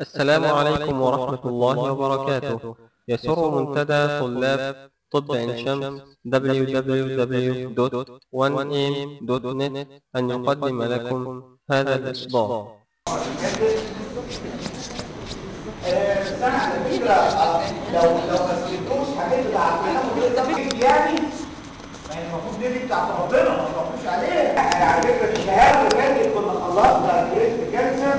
السلام عليكم ورحمة الله وبركاته يسر منتدى طلاب طب عين شمس www.1am.net أن يقدم لكم هذا الإصدار بس انا على فكره لو لو ما سكتوش هنطلع هناخد يعني ما هي المفروض دي بتاعت ربنا ما تروحوش عليها احنا على فكره الشهاده اللي فاتت كنا خلصنا البريست كانسر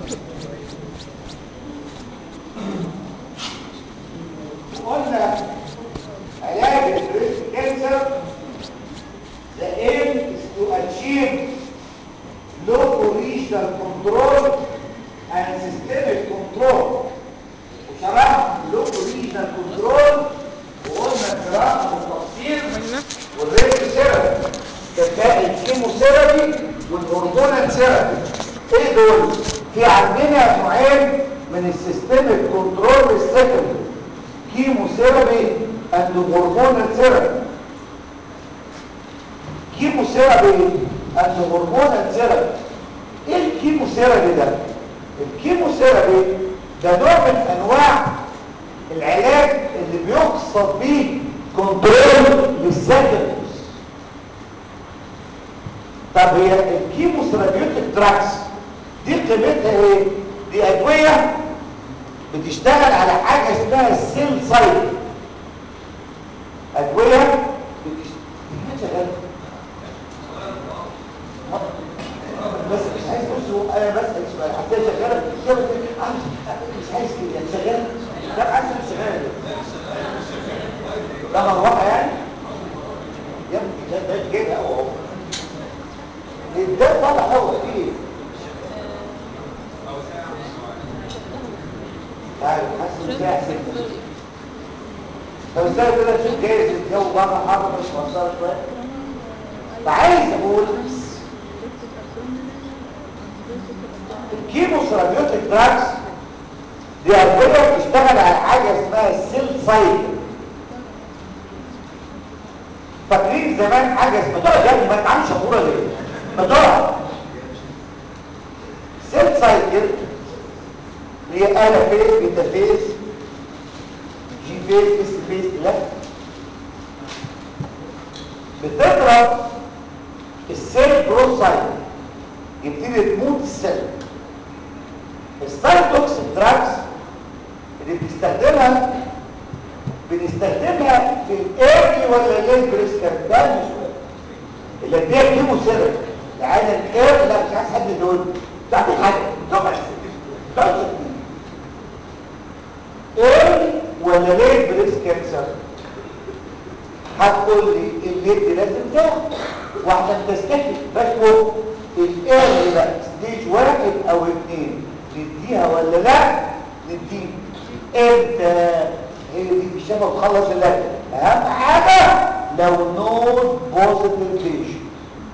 وقلنا علاج البريست كانسر the aim is to achieve local regional control and systemic control وشرحنا local regional control وقلنا الجراحه والتقسيم والريت ثيرابي كفاءة الكيموثيرابي والهرمونال ثيرابي ايه دول؟ في عندنا نوعين من السيستميك كنترول السكندري كيموثيرابي اند هرمونال ثيرابي كيموثيرابي اند هرمونال ثيرابي ايه الكيموثيرابي ده؟ الكيموثيرابي ده نوع من انواع العلاج اللي بيقصد بيه كنترول للسكندري طب هي الكيموثيرابيوتيك دراكس دي قيمتها ايه دي ادويه بتشتغل على حاجه اسمها السيل سايكل ادويه بتشتغل بس مش عايز بص انا بسال سؤال حتى شغاله في الشغل مش عايز كده شغاله لا عايز شغاله ده مروحه يعني يا ابني ده ده كده اهو الدم طلع هوا فيه تعالوا حاسس ازاي احسن طب ازاي كده تشوف جايز الجو بره حر مش مقصره شويه فعايز اقول الكيموثيرابيوتيك دراجز دي ادويه بتشتغل على حاجه اسمها السيل سايكل فاكرين زمان حاجه اسمها تقعد يا ابني ما تعملش شطوره ليه؟ ما تقعد سيل سايكل هي انا فيس بيتا فيس جي فيس اس فيس لا بتضرب السيل جروث سايكل يبتدي تموت السيل السايتوكسين دراجز اللي بنستخدمها بنستخدمها في الايرلي ولا الليل بريسكر ده مش اللي اديها كيموثيرابي يعني الاير لا مش عايز حد دول بتاعت حاجه طبعا طبعا ايرلي ولا ليل بريس كانسر هتقول لي الليل دي لازم تاخد واحده بتستكفي بشوف الايرلي ده ستيج واحد او اثنين نديها ولا لا نديها امتى هي دي في الشبه تخلص اللجنه اهم حاجه لو نود بوزيتيف فيشن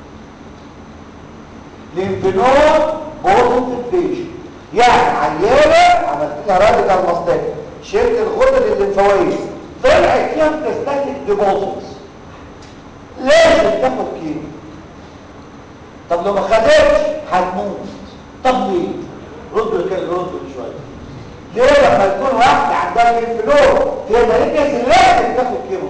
ليمفنود بوزيتيف فيشن يعني عيانه عملت لها راديكال ماستات شلت الغدد الليمفاويه طلعت فيها ميتاستاتيك ديبوزيتس لازم تاخد كيمو طب لو ما خدتش هتموت طب ليه؟ رد كده رد شويه ليه لما تكون واحده عندها الانفلو هي مالكيس لازم تاخد كيمو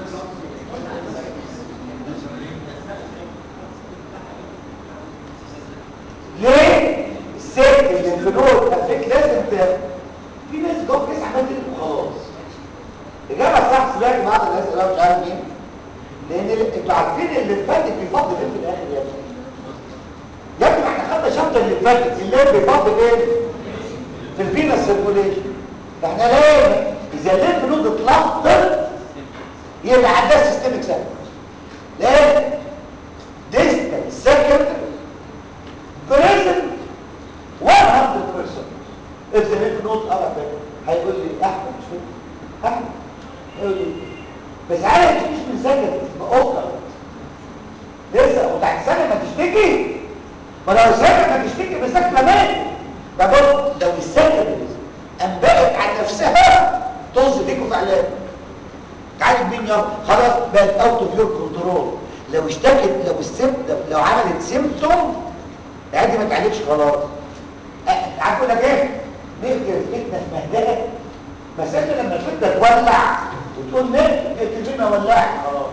ليه الست الانفلو افك لازم تاخد في ناس جوه كيس عملت وخلاص اجابه صح سمعت بعض الناس اللي مش عارف مين لان انتوا عارفين اللي فاتت بيفضل ايه في الاخر يا ابني يا ابني ما احنا خدنا شابتر اللي فاتت الليل بيفضل ايه في الفينس سيركوليشن احنا ليه اذا الليل بنود اتلخبط يبقى عندها سيستميك سيركل ليه ديستال سكند بريزنت 100% if the lymph node are affected هيقول لي احمد مش فاهم احمد هيقول لي بس عارف مش من سكند بأوكر لسه وتحت سنه ما تشتكي ما لو سنه ما تشتكي بسكنه مات فبص لو السكنه انبأت عن نفسها طز فيكم في علاج تعالج مين يا خلاص بقت اوت اوف يور كنترول لو اشتكت لو السيمتوم لو عملت سيمتوم عادي ما تعالجش خلاص عارف لك ايه نقدر فتنه في مهدها مسألة لما الفتنه تولع وتقول نقدر تقتلنا ولعت خلاص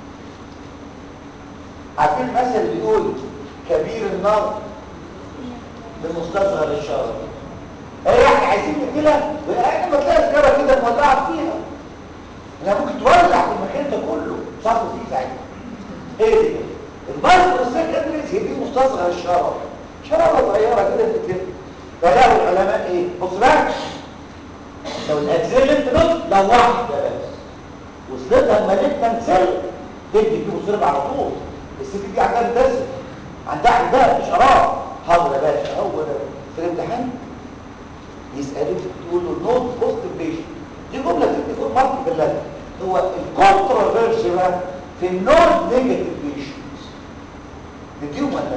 عارفين المثل اللي بيقول كبير النار لمستصغر الشر ايه احنا عايزين نقتلها احنا ما تلاقي سجاره كده مولعه فيها لا ممكن تولع في المكان ده كله صعب فيه ساعتها ايه دي المايكرو سكندريز هي دي مستصغر الشرر شرارة صغيرة كده كده فلاقوا العلماء ايه بص بقى لو الاكسلنت نوت لو واحدة بس وصلتها المالجنت سيل تدي فيه مصيب على طول الست دي عندها مدرسة عندها عندها مش قرار حاضر يا باشا هو ده في الامتحان يسألوك تقول له نوت بوست بيشن دي جملة تدي فوق مارك بالله هو الكونتروفيرسي بقى في النون نيجاتيف بيشنز نديهم ولا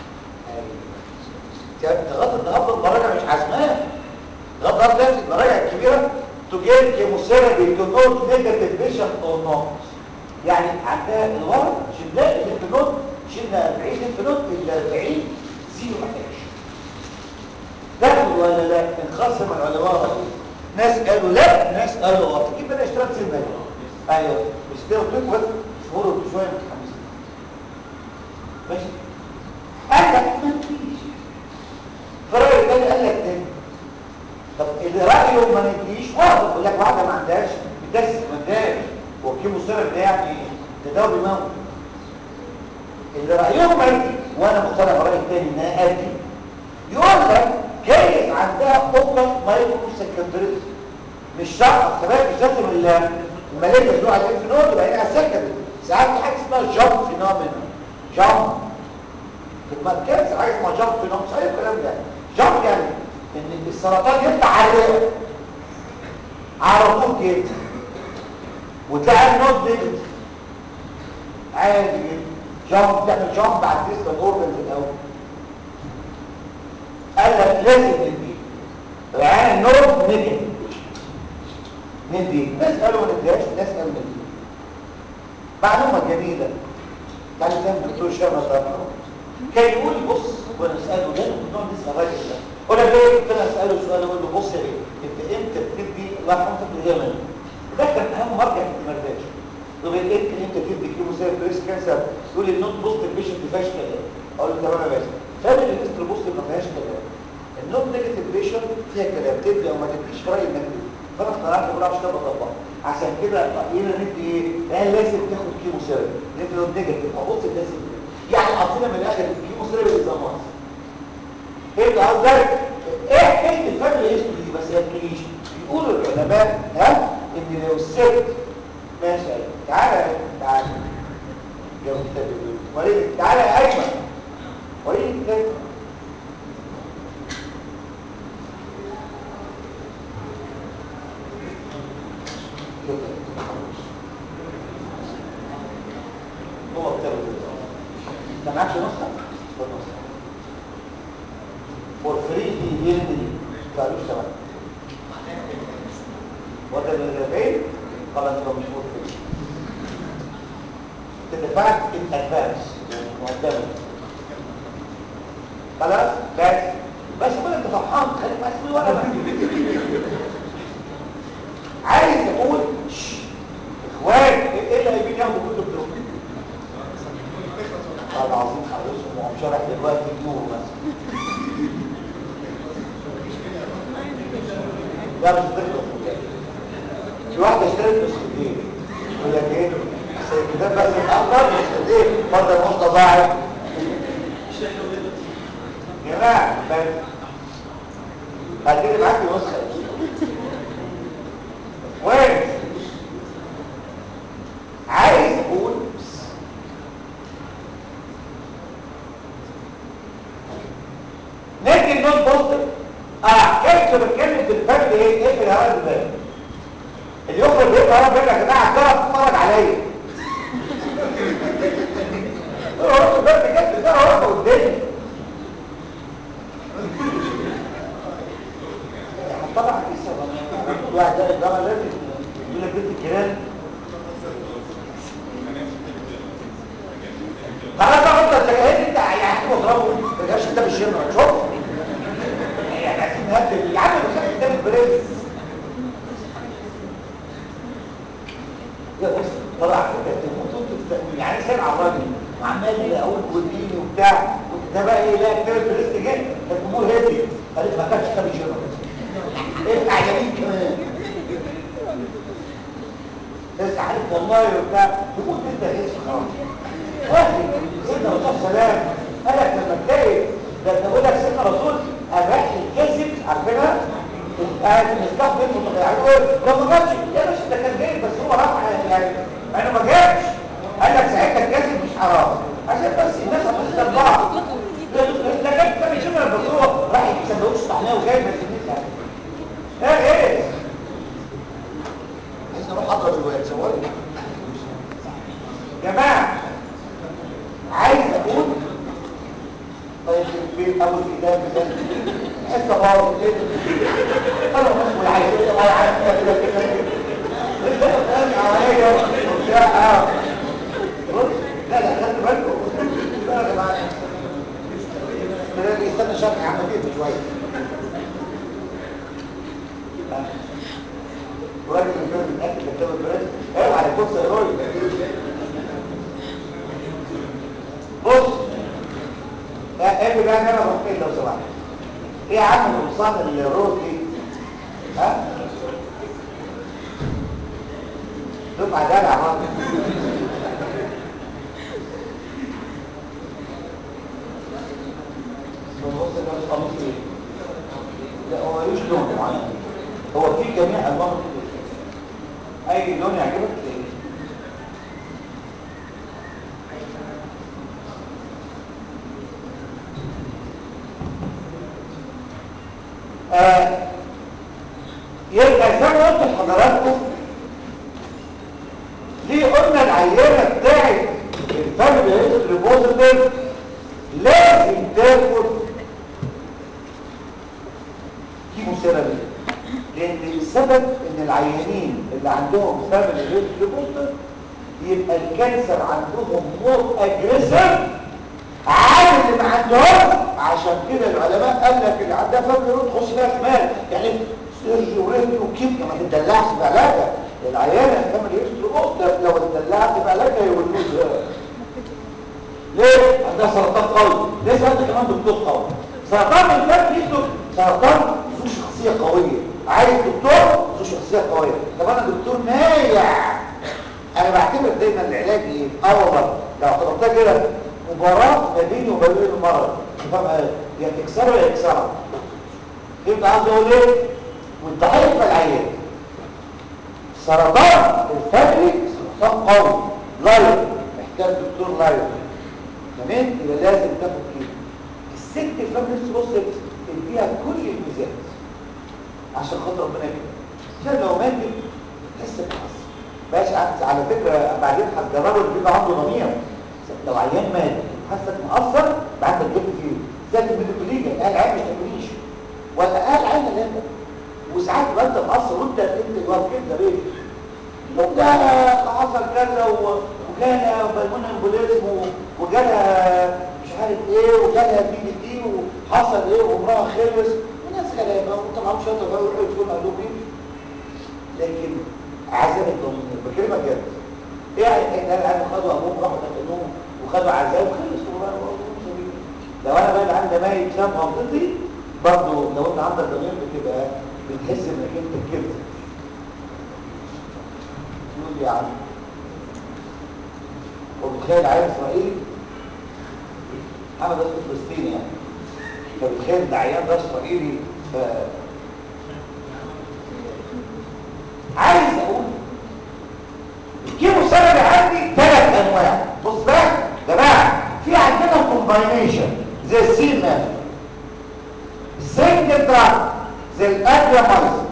لا غلط النهارده المراجع مش عازماه غلط النهارده لازم المراجع الكبيره تجيب كيموثيرابي تو نوت نيجاتيف بيشن او نوت يعني عندها الورق شلنا الليمف نود شلنا 40 ليمف نود ال 40 زيرو اتاكشن تاخد ولا لا انقسم العلماء رأيين ناس قالوا لا ناس قالوا اه تجيب بقى اشتراك سنة ايوه مش كده قلت لكم بس اصبروا شويه متحمسين ماشي قال لك ما تجيش فرأي الثاني قال لك تاني طب اللي رأيه ما نديش واحد يقول لك واحده ما عندهاش بتدس ما عندهاش وكيمو سيرم ده يعني ده دواء بيموت اللي رأيهم ما يدي وانا مقتنع برأي الثاني ان انا ادي يقول لك جايز عندها اوبن مايكرو سكندريز مش شرط كمان مش لازم الماليه تروح على الانف نود يبقى هنا سكندري ساعات في حاجه اسمها جامب فينومينا جامب في المركز حاجه اسمها جامب فينومينا صحيح الكلام ده جامب يعني ان السرطان يطلع على الرئه على طول كده وتلاقي النود نزلت عادي جدا جامب تعمل جامب على الديسبل اورجنز الاول قال لك لازم ندي رعاية النور ندي ندي ناس قالوا ما نديهاش ناس قالوا ندي معلومة جميلة تعالى زي الدكتور شامل طبعا كان يقول بص وانا اساله ده نقعد نسال الراجل ده اقول لك ايه كنت انا اساله سؤال اقول له بص يا بيه انت امتى بتدي الله يرحمه في اليمن ده كان اهم مرجع في الدمرداش يقول لي انت امتى تدي كيمو سير بريس كانسر يقول لي النوت بوست البيشنت ما فيهاش كلام اقول له تمام يا باشا فاهم ان الهيستوري بوست ما فيهاش كلام النوت نيجاتيف بيشنت فيها كلام تدي او ما تديش في رايي انك تدي فانا اقتنعت بقول عشان كده بطبقها عشان كده بقينا ندي ايه؟ قال لازم تاخد كيمو سير لان نوت نيجاتيف ابص لازم يعني حاطينها من الاخر الكيمو سير بالزمان ايه قصدك ايه حكايه الفاميلي هيستوري دي بس ما تجيش بيقولوا العلماء ها ان لو الست ماشي تعالى تعالى جو كتاب وليد تعالى يا ايمن وليد كتاب هو كتاب انت معكش نسخه خد نسخه فور فري دي يلدي قالوش تمام وده الربعين خلاص يبقى مش فور فري تدفعت ان ادفانس مقدما خلاص بس بس كل انت فرحان خليك ما اسمي ولا بس عايز اقول اخوان ايه اللي هيجي ياخدوا كتب دول والله العظيم حضرتهم وهم شارح دلوقتي النور مثلا لا مش تخلص في واحدة اشترت نسختين يقول لك ايه الكتاب بس اتأخر نسختين مرة النسخة ضاعت يا جماعة بس هتجيب معاك نسخة وين عايز اقول نجي النوت بوستر اه كيف بتكلم في الفرد ايه ايه في الهواء البال اللي يخرج بيبقى هواء البال يا جماعه الجرس اتفرج عليا هو البال بجد ده هو قدامي طبعا لسه واحد ده الجرس لازم يقول لك بنت الكلام خلاص بقى انت السجاير انت يعني هتضربه ما تبقاش انت بالشمال شوف يعني عايزين نهدي يا عم بريس يا بص طلع كده المفروض تستقبل يعني سمع الراجل وعمال اقول وديني وبتاع ده بقى ايه لا كتير بريست جه الجمهور هدي قالت ما كانش خد شنو ايه الاعلاميين كمان بس عارف والله وبتاع تقول انت ايه خلاص واحد سيدنا رسول سلام قال لك لما تلاقي ده انا بقول لك سيدنا رسول اباح الكذب عارفينها قاعد مصطفى بنت متغيرين لو ما جاتش يا باشا ده كان جاي بس هو راح يعني انا ما جاتش قال لك ساعتها الكذب مش حرام عشان بس الناس هتسال بعض ده كان كان يشمل بس هو راح يجيب سندوتش طعميه وجاي ما سنتها ايه ايه عايز اروح اضرب الواد صوري جماعه عايز اقول طيب البيت اول كتاب ده حس باظ كده انا مش والعايز انا عارف كده كده انت فاهم عليا وبتاع اه بص لا لا خدت بالكم لا يا جماعه استنى شرح عمليه شويه راجل البرد متاكد ان كتاب البرد اوعى تبص يا راجل بص ايه بقى انا بقول لو سمحت ايه يا عم القمصان الروز دي ها دفعه جدع برضه بص ده القميص ايه لا هو ملوش لون معين هو في جميع الوان اي لون يعجبك تلاقيه آه يبقى زي ما قلت لحضراتكم ليه قلنا العينه بتاعت الفاميلي هيستوري بوزيتيف لازم تاخد كيموثيرابي لان السبب ان العيانين اللي عندهم فاميلي هيستوري بوزيتيف يبقى الكانسر عندهم مور اجريسيف عن اللي ما عندهمش عشان كده العلماء قال لك اللي عندها فاميلي هيستوري تخش فيها شمال يعني سيرجي وريدي وكيميا ما تدلعش بعلاجها العيانه الفاميلي هيستوري بوزيتيف لو اتدلعت بعلاجها يولوها ليه؟ عندها سرطان قوي ليه انت كمان دكتور قوي سرطان الفم يكتب سرطان ذو شخصية قوية عايز دكتور ذو شخصية قوية طب انا دكتور مايع انا بعتبر دايما العلاج ايه؟ اه والله لو اعتبرتها كده مباراة ما بيني وما بين المرض تفهم يا تكسره يا يكسره فهمت عاوز اقول ايه؟ والضحية يبقى العيان سرطان الفم سرطان قوي لايف محتاج دكتور لايف تمام يبقى لازم تاخد كده الست الفاميلي بص تديها كل الميزات عشان خاطر ربنا يكرمك عشان لو ماتت تحس بحس ماشي على فكره بعدين هتجربوا اللي بيبقى عنده ضمير لو عيان مات حاسك مقصر بعد جبت فيه زي الميدوكليجا قال عين مش تاكليش ولا قال عين اللي انت وساعات تبقى انت مقصر وانت انت جوه كده ليه؟ يوم ده حصل كذا وجالها بالمون امبوليزم وجالها مش عارف ايه وجالها بي دي دي وحصل ايه وعمرها خلص وناس غلابه وانت معاهم شويه تغير يروحوا يدخلوا قالوا ايه لكن عذاب الضمير بكلمه جد ايه يعني احنا قاعد خدوا ابوهم راحوا دفنوهم وخدوا عذاب خلص لو انا بقى عندي ميت كام غلطتي برضه لو انت عندك ضمير بتبقى بتحس انك انت كده يقول يا عم وبتخيل عيل اسرائيلي محمد اسمه فلسطيني يعني فبتخيل ده عيان ده اسرائيلي ف عايز اقول الكيمو سبب عندي ثلاث انواع بص بقى يا جماعه في عندنا كومباينيشن زي السيما السنجل دراج زي الادريامايزر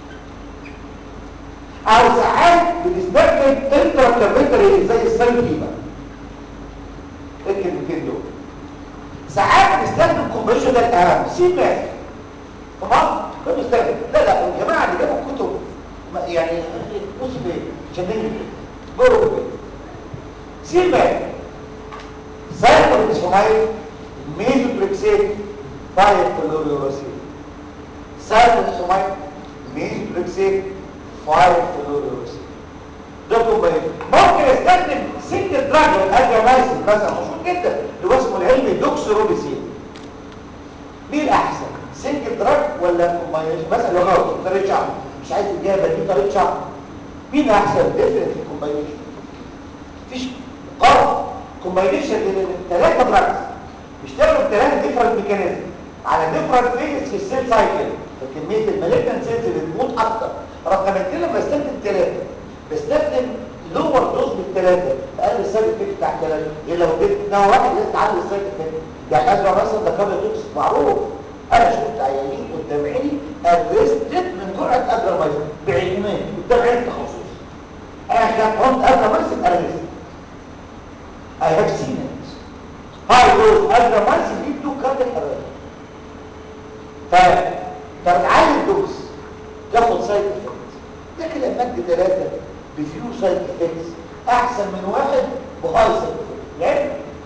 او ساعات بنستخدم انترا كابيتري زي السلفيبا الكلمتين دول ساعات بنستخدم كومبريشن ده الاهم سي باس تمام ده بنستخدم لا لا الجماعه اللي جابوا الكتب يعني بص فين شدني كده جربوا كده سي باس سايكلوبيسومايد ميزوتريكسيت فايت كلوريوراسيل سايكلوبيسومايد ميزوتريكسيت 5 فلوروكسين ده كومباين ممكن استخدم سنجل دراج اجرامايسين مثلا مشهور جدا اللي هو اسمه العلمي دوكسوروبيسين مين الاحسن سنجل دراج ولا كومباينيشن مثلا لو غلط طريقه شعب مش عايز اجابه دي طريقه شعب مين احسن ديفرنت كومباينيشن مفيش قرار كومباينيشن بين الثلاثه دراجز بيشتغلوا بثلاثه ديفرنت ميكانيزم على ديفرنت فيز في السيل سايكل فكميه المالجنت سيلز اللي بتموت اكتر رقم اثنين لما بستخدم ثلاثه بستخدم لور دوز بالثلاثه اقل السايد افكت بتاع الثلاثه يعني لو اديت نوع واحد لازم تعلي السايد افكت يعني ازرع مثلا ده كارد توكس معروف انا شفت عيانين قدام عيني ارستد من جرعه ادرامايسين بعلمين قدام عيني تخصص انا كان قلت ادرامايسين ارست I have seen it high dose ادرامايسين lead to cardiac arrest ف فبتعلي الدوز تاخد سايد افكت لكن لما ادي ثلاثه بفيو سايد افكتس احسن من واحد بهاي سايد افكت يعني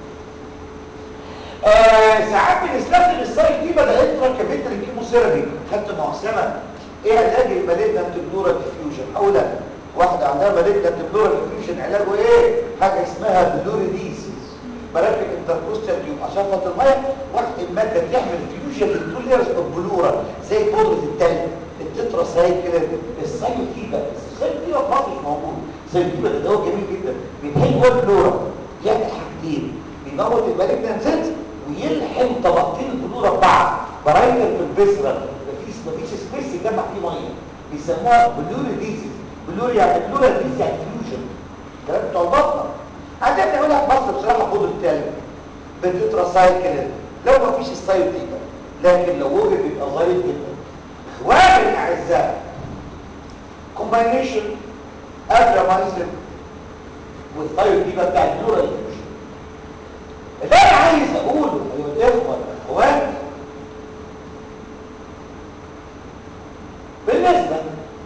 آه ساعات بنستخدم السايد دي بدل انترا كابيتال كيموثيرابي خدت مقسمه ايه علاج المالجنت بلورال ديفيوجن اولا واحده عندها مالجنت بلورال ديفيوجن علاجه ايه حاجه اسمها بلوريديسيس بركب انتركوستال تيوب عشان خاطر الميه واحد الماده بتعمل فيوجن للتو ليرز اوف بلورا زي بودره التلج التترا سايكل السايوتيبا السايوتيبا في مصر مش موجود السايوتيبا ده دواء جميل جدا بيتحل جوه البلورا يعمل حاجتين بيموت المالجنت سيلز ويلحم طبقتين البلورا ببعض برايتر في الفيسرال مفيش مفيش سبيس يجمع فيه ميه بيسموها بلوريديسيس بلوري يعني بلوريديسيس يعني فيوجن ده بتوع البطنه عندنا بنعملها في مصر بصراحه خد التالي بالتتراسايكل لو ما فيش السايوتيبا لكن لو وجد بيبقى ظريف جدا اخواني الاعزاء كومباينيشن ادرامايسين والسايوتيبا بتاع البلورال فيوجن اللي انا عايز اقوله ايها الاخوه الاخوات بالنسبه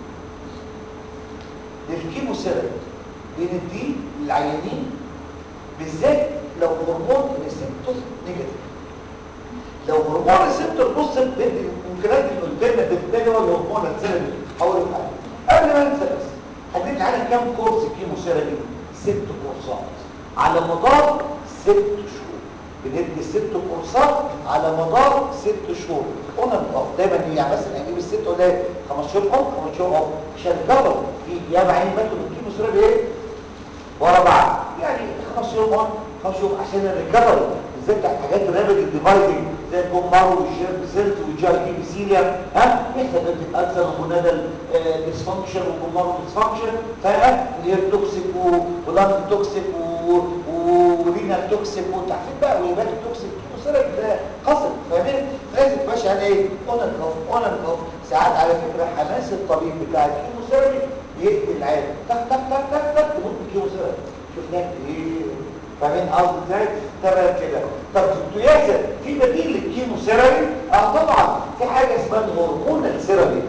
للكيموثيرابي بنديه للعيانين بالذات لو هرمون ريسبتور نيجاتيف لو هرمون ريسبتور بص بدي ممكنات القلبنا بالتالي هو الهرمون الثيرابي حول الحاجه قبل ما انسى بس هديت على كام كورس كيموثيرابي ست كورسات على مدار ست شهور بندي ست كورسات على مدار ست شهور قلنا بنقف دايما يعني مثلا اجيب الست اقول لها 15 يوم اقف 15 يوم اقف عشان الجبل في يا معين باخد الكيموثيرابي ايه ورا بعض يعني خمس يوم اقف خمس يوم عشان الريكفري بالذات بتاعت حاجات الرابد الديفايدنج زي الجمهر والجيرم سيلز والجي اي بي سيليا ها يحصل الالسر ومنادى الديسفانكشن والجمهر والديسفانكشن فاهم اللي هي التوكسيك ولانج توكسيك ورينال توكسيك وانت عارفين بقى ويبقى التوكسيك كيموثيرابي ده قصد فاهمين لازم تمشي على ايه اون اند اوف اون اند اوف ساعات على فكره حماس الطبيب بتاع الكيموثيرابي بيقتل العيال تك تك تك تك تك تموت بالكيموثيرابي شفناك ايه فاهمين قصدي ازاي تمام كده طب دكتور ياسر في بديل للكيموثيرابي اه طبعا في حاجه اسمها الهرمون الثيرابي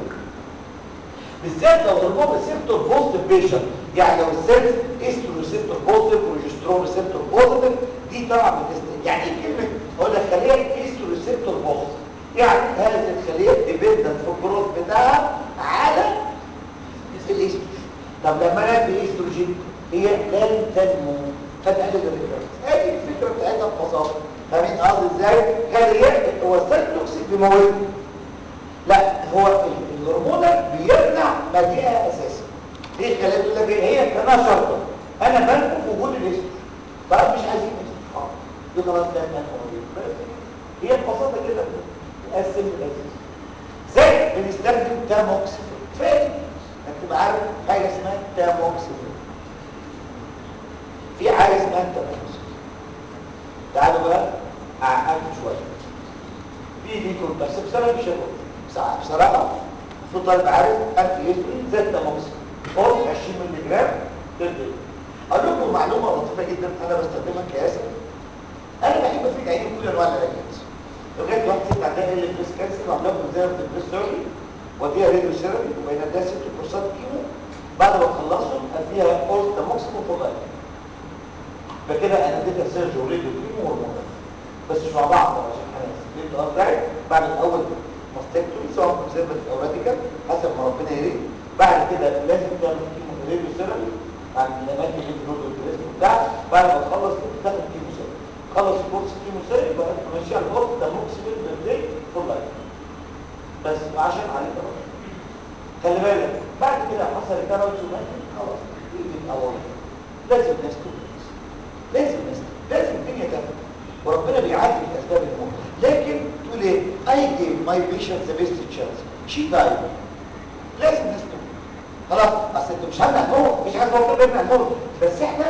بالذات لو هرمون ريسبتور بوزيتيف بيشنت يعني لو السيلز استرو ريسبتور بوزيتيف بروجسترون ريسبتور بوزيتيف دي طبعا بتست يعني ايه كلمه اقول لك خليه استرو ريسبتور بوزيتيف يعني هذه الخليه ديبندنت في الجروث بتاعها على الاستروجين طب لما انا ادي استروجين هي لن تنمو فتحدد الريكيرنس هذه الفكره بتاعتها ببساطه فاهمين قصدي ازاي خليه هو السايتوكسيك بيموت لا هو الهرمون بيمنع مجيئها اساسا ايه خليه تقول لك هي كانها شرطه انا بنفو في وجود الاستروجين بقى مش عايزين استروجين دي خلاص لا تنمو هي ببساطه كده نقسم الاساس زي بنستخدم تاموكسيفين فين انك تبقى عارف حاجه اسمها تاموكسيفين في حاجه اسمها التاموكسيفين تعالوا بقى اعقد شويه في ليكم بس بصراحه مش هقول بصراحه المفروض طالب عارف انتي هيستوري زي التاموكسيفين قول 20 مللي جرام تربيه اقول لكم معلومه لطيفه جدا انا بستخدمها كياسر انا بحب افيد عيني كل انواع العلاجات لغايه واحد ست عندها ال بريس كانسر وعاملها كونزيرف بالبريس سيرجري وديها راديو ثيرابي وبين ده ست كورسات كيمو بعد ما تخلصهم اديها كورس تاموكسيفين فوق فكده انا اديتها سيرجري وراديو كيمو وهرمونات بس مش مع بعض عشان حماس اديت ازاي بعد الاول ما ماستكتومي سواء كونسرفتيف او راديكال حسب ما ربنا يريد بعد كده لازم تعمل كيمو راديو ثيرابي عن الاماكن اللي بنقول الجسم بتاعك بعد ما تخلص تاخد كيمو ثيرابي خلص الكورس كيمو ثيرابي بقى تمشي على الوقت ده موكسيميل بالدي فور لايف بس عشان عليك بقى خلي بالك بعد كده حصل كارت ومات خلاص يجي الاول لازم ناس تدرس لازم ناس لازم الدنيا تاخد وربنا بيعدي الاسباب الموت لكن تقول ايه I gave my patient the best chance she died لازم ناس تدرس خلاص اصل انت مش هنمنع الموت مش عايز ربنا يمنع الموت بس احنا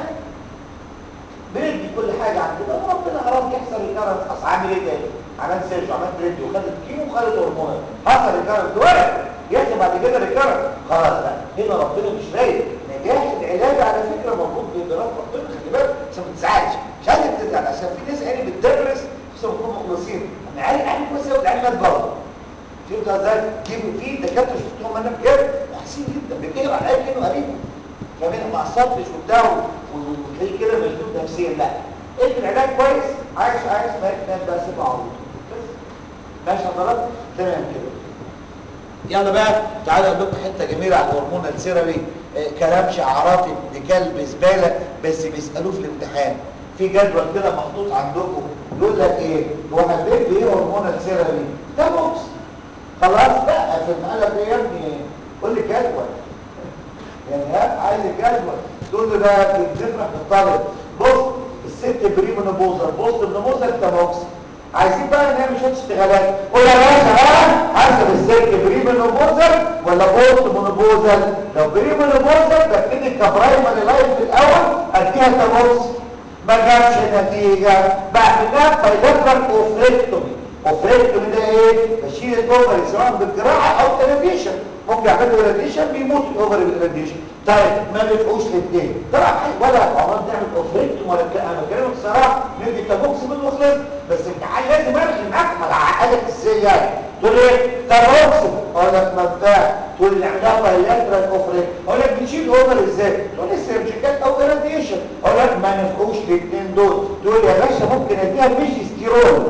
بندي كل حاجه عندنا وربنا اراد يحصل الكارت اصل عامل ايه تاني عملت سيرج وعملت ريديو وخدت كيمو وخدت هرمونات حصل الكارت وارد يحصل بعد كده الكارت خلاص بقى هنا ربنا مش رايد نجاح العلاج على فكره موجود بإدارات ربنا خلي بالك عشان ما تزعلش مش عايزك تزعل عشان في ناس يعني بتدرس بس بيكونوا مخلصين انا عارف عارف كويس قوي العلم مات برضه فهمت ازاي؟ جيبوا في دكاتره شفتهم انا بجد محسين جدا بيقرا على كانه قريبه كمان ما عصبتش وبتاع وتلاقيه كده مشدود نفسيا لا انت العلاج كويس عايش عايش مات مات بقى سيبه عروض بس ماشي حضرتك تمام كده يلا بقى تعالى اقول لكم حته جميله على الهرمون السيرابي آه كلام شعارات ابن كلب زباله بس بيسالوه في الامتحان في جدول كده محطوط عندكم يقول لك ايه هو حبيت ايه هرمون السيرابي ده بوكس خلاص بقى في المقلب ايه يا ابني قول لي جدول يعني ها عايز الجدول تقول له ده بنفرح بالطالب بص الست بريمونوبوزر بوست منوبوزر كموكس عايزين بقى نعمل شويه اشتغالات قول يا باشا بقى حسب الست بريمونوبوزر ولا بوست مونوبوزر لو بريمونوبوزر ببتدي كبرايمري لايف في الاول اديها كموكس ما جابش نتيجه بعملها بايلاترال اوفريكتومي اوفريكتومي ده ايه بشيل الاوفري سواء بالجراحه او تلفزيون ممكن يعملوا راديشن بيموت الاوفري بالراديشن طيب ما بيفقوش الاثنين طبعا ولا عمرنا نعمل اوفريكتوم ولا انا بكلمك الصراحه ندي تابوكس من وخلص بس الامتحان لازم ارغي معاك ما عقلك ازاي يعني تقول ايه تابوكس اقول لك ما ينفعش تقول لي نعملها بايلاترال اوفريك اقول لك بنشيل اوفر ازاي تقول لي سيرجيكال او راديشن اقول لك ما نفعوش الاثنين دول تقول يا باشا ممكن اديها ميجستيرول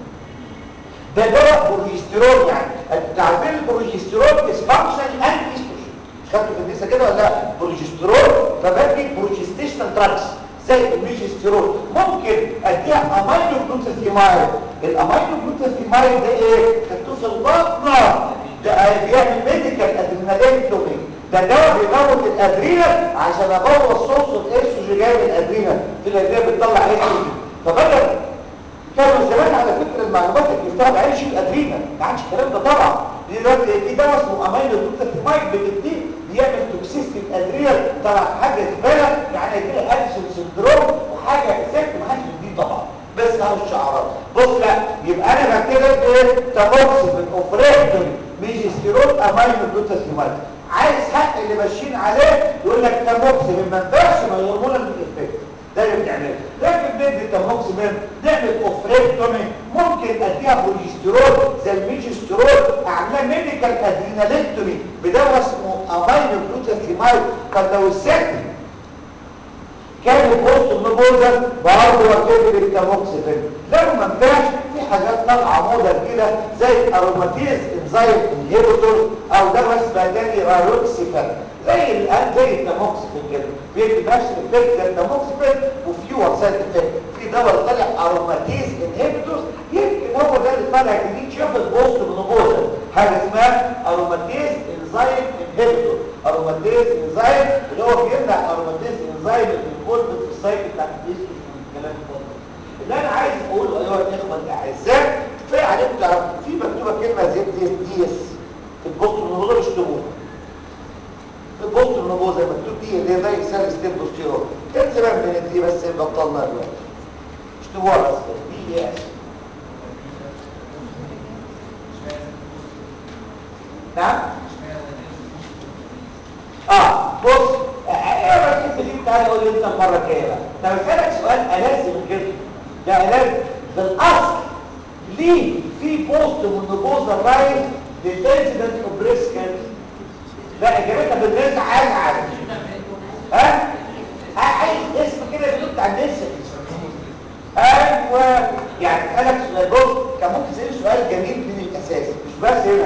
ده دواء بروجستيرون يعني تعبير البروجستيرون از فانكشن اند استروجين مش خدته في النساء كده ولا لا بروجستيرون فبدي بروجستيشنال دراجز زي الميجستيرون ممكن اديها امينو جلوتاثيمايد الامينو جلوتاثيمايد ده ايه خدته في البطنه ده بيعمل ميديكال ادرينالينتومي ده دواء بيموت الادرينال عشان ابوظ صوص الاكسجين جاي من الادرينال في الادرينال بتطلع اكسجين فبدل كانوا زمان على فكره المعلومات اللي بتاعها العين شيء ادرينا ما عادش الكلام ده طبعا دلوقتي في دواء اسمه امينو جلوتاثيمايد بتديه بيعمل توكسيستي الادرينال طبعا حاجه زباله يعني يجي له ادسون سندروم وحاجه سكت ما حدش بيديه طبعا بس اهو الشعارات بص لا يبقى انا بكتب ايه تاموكسيفين اوفريكتومي ميجستيرون امينو جلوتاثيمايد عايز حق اللي ماشيين عليه يقول لك تاموكسيفين ما ينفعش ما يهرمون الافكت ده اللي بنعمله لكن ندي تاموكسيفين نعمل اوفريكتومي ممكن اديها بروجستيرون زي الميجستيرون اعملها ميديكال ادرينالكتومي بدواء اسمه امينو جلوتاثيمايد طب لو الست كان البوست النبوذج برضه وكيل بالتاموكسيفين لو ما نفعش في حاجات طالعه موضه كده زي اروماتيز انزايم انهيبيتور او دواء اسمه تاني راروكسيفين زي الان زي التاموكسيفين كده بيدي نفس الافكت زي التاموكسيفين وفيور سايد افكت في دواء طالع اروماتيز انهيبيتور يمكن هو ده اللي طالع جديد شاف البوست النبوذج حاجه اسمها اروماتيز انزايم انهيبيتور اروماتيز انزايم اللي هو بيمنع اروماتيز انزايم الانفولد في السايكل بتاع الاستروجين والكلام الفاضي اللي انا عايز اقوله ايها الاخوه الاعزاء كفايه عليكم تعرفوا في مكتوبه كلمه زي دي دي اس في البوست النبوذج اشتموها في البوست النبوذج مكتوب دي اللي هي زي سال ستيم بوستيرور كان زمان من دي بس بطلنا دلوقتي اشتموها بس دي اس نعم اه بص ايه بس انت دي تعالى قول لي انت المره الجايه بقى طب اسالك سؤال الازم من كده ده الازم بالاصل ليه في بوست منبوذه رايز للانسيدنت اوف بريست كانسر لا اجابتها بالناس عايز عايز ها عايز اسم كده بيقول بتاع الناس ايوه يعني اسالك سؤال بص كان ممكن تسالني سؤال جميل من الاساس مش بس هنا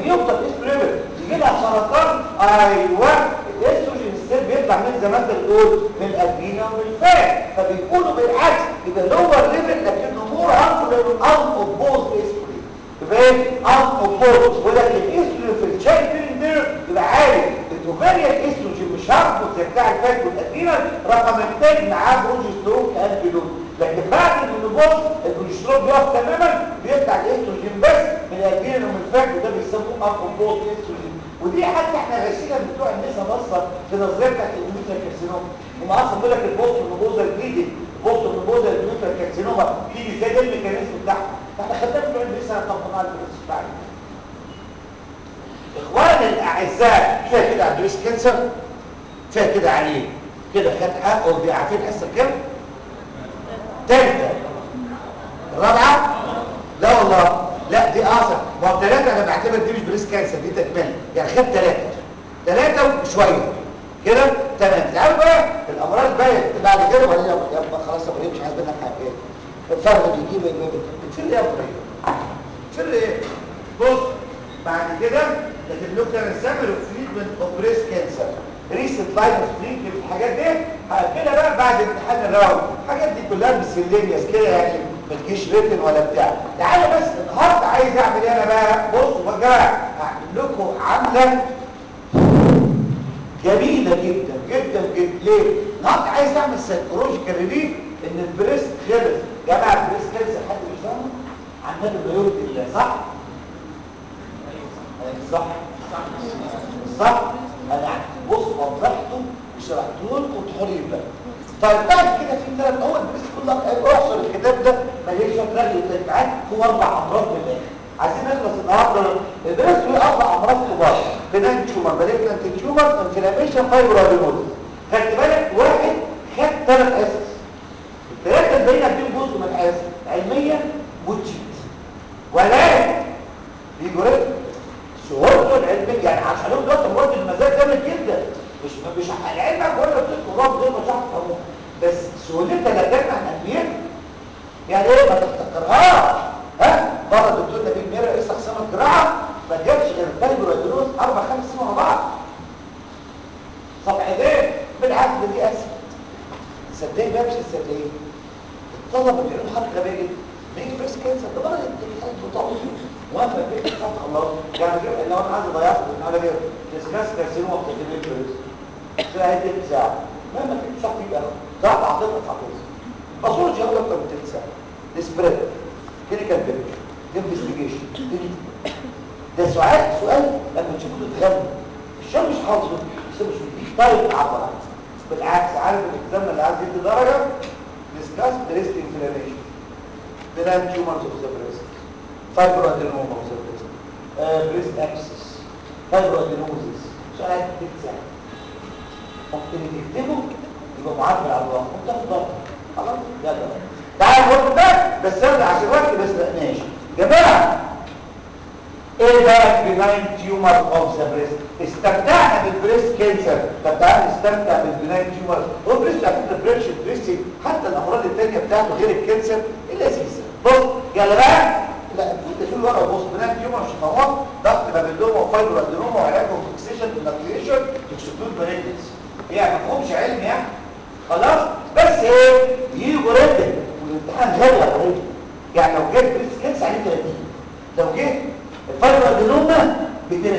ويفضل استروجين يجي لها سرطان ايوه الاستروجين ستيل بيطلع من زي ما انت بتقول من الادرينا ومن الفات فبيقولوا بالعكس يبقى لور ليفل لكنه مور هارمفول لانه ان اوبوز استروجين يبقى ايه ان اوبوز ولكن الاستروجين في الشايلد بيرنج يبقى عارف الاوفيريال استروجين مش هارمفول زي بتاع الفات والادرينا رقم اثنين معاه بروجسترون كانتيلون لكن بعد المينوبوز البروجسترون بيقف تماما بيطلع الاستروجين بس من الادرينا ومن الفات وده بيسموه ان اوبوز استروجين ودي حتى احنا غسيلة بتوع النساء بصة في نظرية بتاعت الجلوتا كارسينوما هم اصلا بيقول لك البوست النبوزة الجديد البوست النبوزة الجلوتا كارسينوما تيجي ازاي ده الميكانيزم بتاعها احنا خدناه بتوع النساء طبقناها البرنس بتاعنا اخواني الاعزاء كفايه كده على البريست كانسر كفايه كده عليه كده خد حقه ودي عارفين حصه كام؟ ثالثه الرابعه لا والله لا دي اعظم ما هو ثلاثه انا بعتبر دي مش بريست كانسر دي تكمله يعني خد ثلاثه ثلاثه وشويه كده تمام تعالوا بقى الامراض بقى بعد كده وبعدين يلا خلاص يا ابراهيم مش عايز منك حاجه الفرق بيجيب بتفر ايه يا ابراهيم بتفر ايه بص بعد كده كاتب لكم انا سامر تريتمنت اوف بريست كانسر ريسنت لاين اوف تريتمنت الحاجات دي كده بقى بعد امتحان الراوند الحاجات دي كلها مسلينيوس كده يعني ما تجيش ريتن ولا بتاع تعالوا بس النهارده عايز اعمل ايه انا بقى بصوا يا جماعه هعمل لكم عمله جميله جدا جدا جدا ليه النهارده عايز اعمل سايكولوجيكال ريليف ان البريست خلص يا جماعه البريست خلص حد مش فاهمه عندنا بيورد الله صح صح صح انا بص وضحته وشرحته لكم وتحرين بقى طيب بعد كده في ثلاث اول بس كلها احصر الكتاب ده ماليش رغي وتجمعات هو اربع امراض بالاخر عايزين نخلص النهارده البريست له اربع امراض كبار بنان تيومر مالجنت تيومر انفلاميشن فايبروادينوز خدت بالك واحد خد ثلاث اسس الثلاثه الباقيين هتجيب جزء من الاسس علميا وتشيت ولكن بيجوا رتم سهولته العلميه يعني عشان له دلوقتي مراد المزاج جامد جدا مش مش العلم ولا بتقول زي ما شرح فهمه بس سهولتها لا تمنع عن اهميتها يعني ايه ما تفتكرهاش ها بره الدكتور نبيل ميرا رئيس اقسام الجراحه ما جابش غير الفايبر والدروس اربع خمس سنين ورا بعض صفحتين بالعكس دي اسهل صدقني بقى مش تصدقين الطلبه بيعملوا حركه غبيه جدا بيجي بريس كانسر ده بره التليفون بتاعه وافق بيت صفحه الله يعني لو انا عايز اضيعه انا غير ديسكاس كارسينوما بتاعت البريس تلاقي تلت ساعة مهما تلت ساعة فيه بقى ساعة تعطيك حافظ أصول جهاز أكتر من تلت ساعة سبريد كلينيكال بيرج انفستيجيشن ده سؤال سؤال لما تشوفه تتغنى الشام مش حافظه بس مش مديك طريق تعبر عنه بالعكس عارف الاكزام اللي عايز يدي درجة ديسكاس بريست انفلاميشن بلان تيومرز اوف ذا بريست فايبرو ادينوما اوف ذا بريست بريست اكسس فايبرو ادينوزيس سؤال تلت ساعة ممكن تكتبه يبقى معبر على الواقع وتاخد ضغط خلاص يلا تعال نقول ده بس انا عشان وقت بس لقناش جماعه ايه بقى البناين تيومر اوف ذا بريست استمتعنا بالبريست كانسر طب تعال نستمتع بالبناين تيومر هو البريست على فكره بريتش دريسنج حتى الامراض الثانيه بتاعته غير الكانسر اللذيذه بص يلا بقى لا انت في ورقه بص بناين تيومر شفوات ضغط بابلوما وفايبر ادينوما وعلاجهم فيكسيشن بالنكليشن تكسبتون بريدنس يعني مفهومش علم يعني خلاص بس ايه يجوا رتب والامتحان غالي يا حبيبي يعني لو جيت بريس كيس عليه 30 لو جيت الفايبر ادينوما ب 30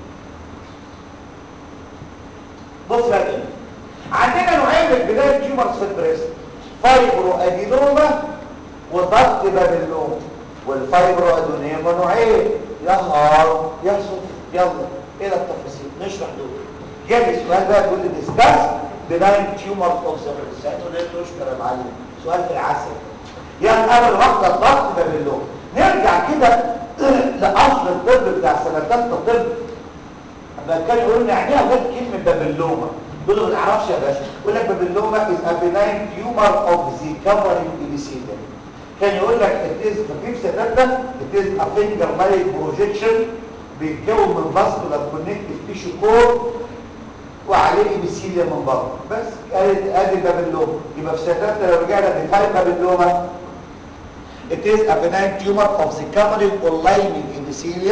بص بقى كده عندنا نوعين من البدايه تيومرز في البريست فايبرو ادينوما وضغط بابلوما والفايبرو ادينوما نوعين يا نهار يا صوت يلا ايه التفاصيل نشرح دول جالي سؤال بقى بيقول لي ديسكاس بناين تيومر اوف ذا بريست ساعتها ليه تشكر يا معلم سؤال في العسل يعني اول واحده الضغط بابلوما نرجع كده لاصل الطب بتاع سنه ثالثه طب لما كان يقول لنا يعني ايه اولاد كلمه بابلوما يقولوا ما نعرفش يا باشا يقول لك بابلوما از ا بناين تيومر اوف ذا كفرنج ايبيثيليوم كان يقول لك اتيز فكيف ستاتا اتيز ا فينجر مالك بروجيكشن بيتكون من فاسكولار كونكتيف تيشو كور وعليه ايبيثيليوم من بره بس ادي ادي بابلوما يبقى في ستاتا لو رجعنا ديفاين بابلوما It is a benign tumor of the covering or lining epithelium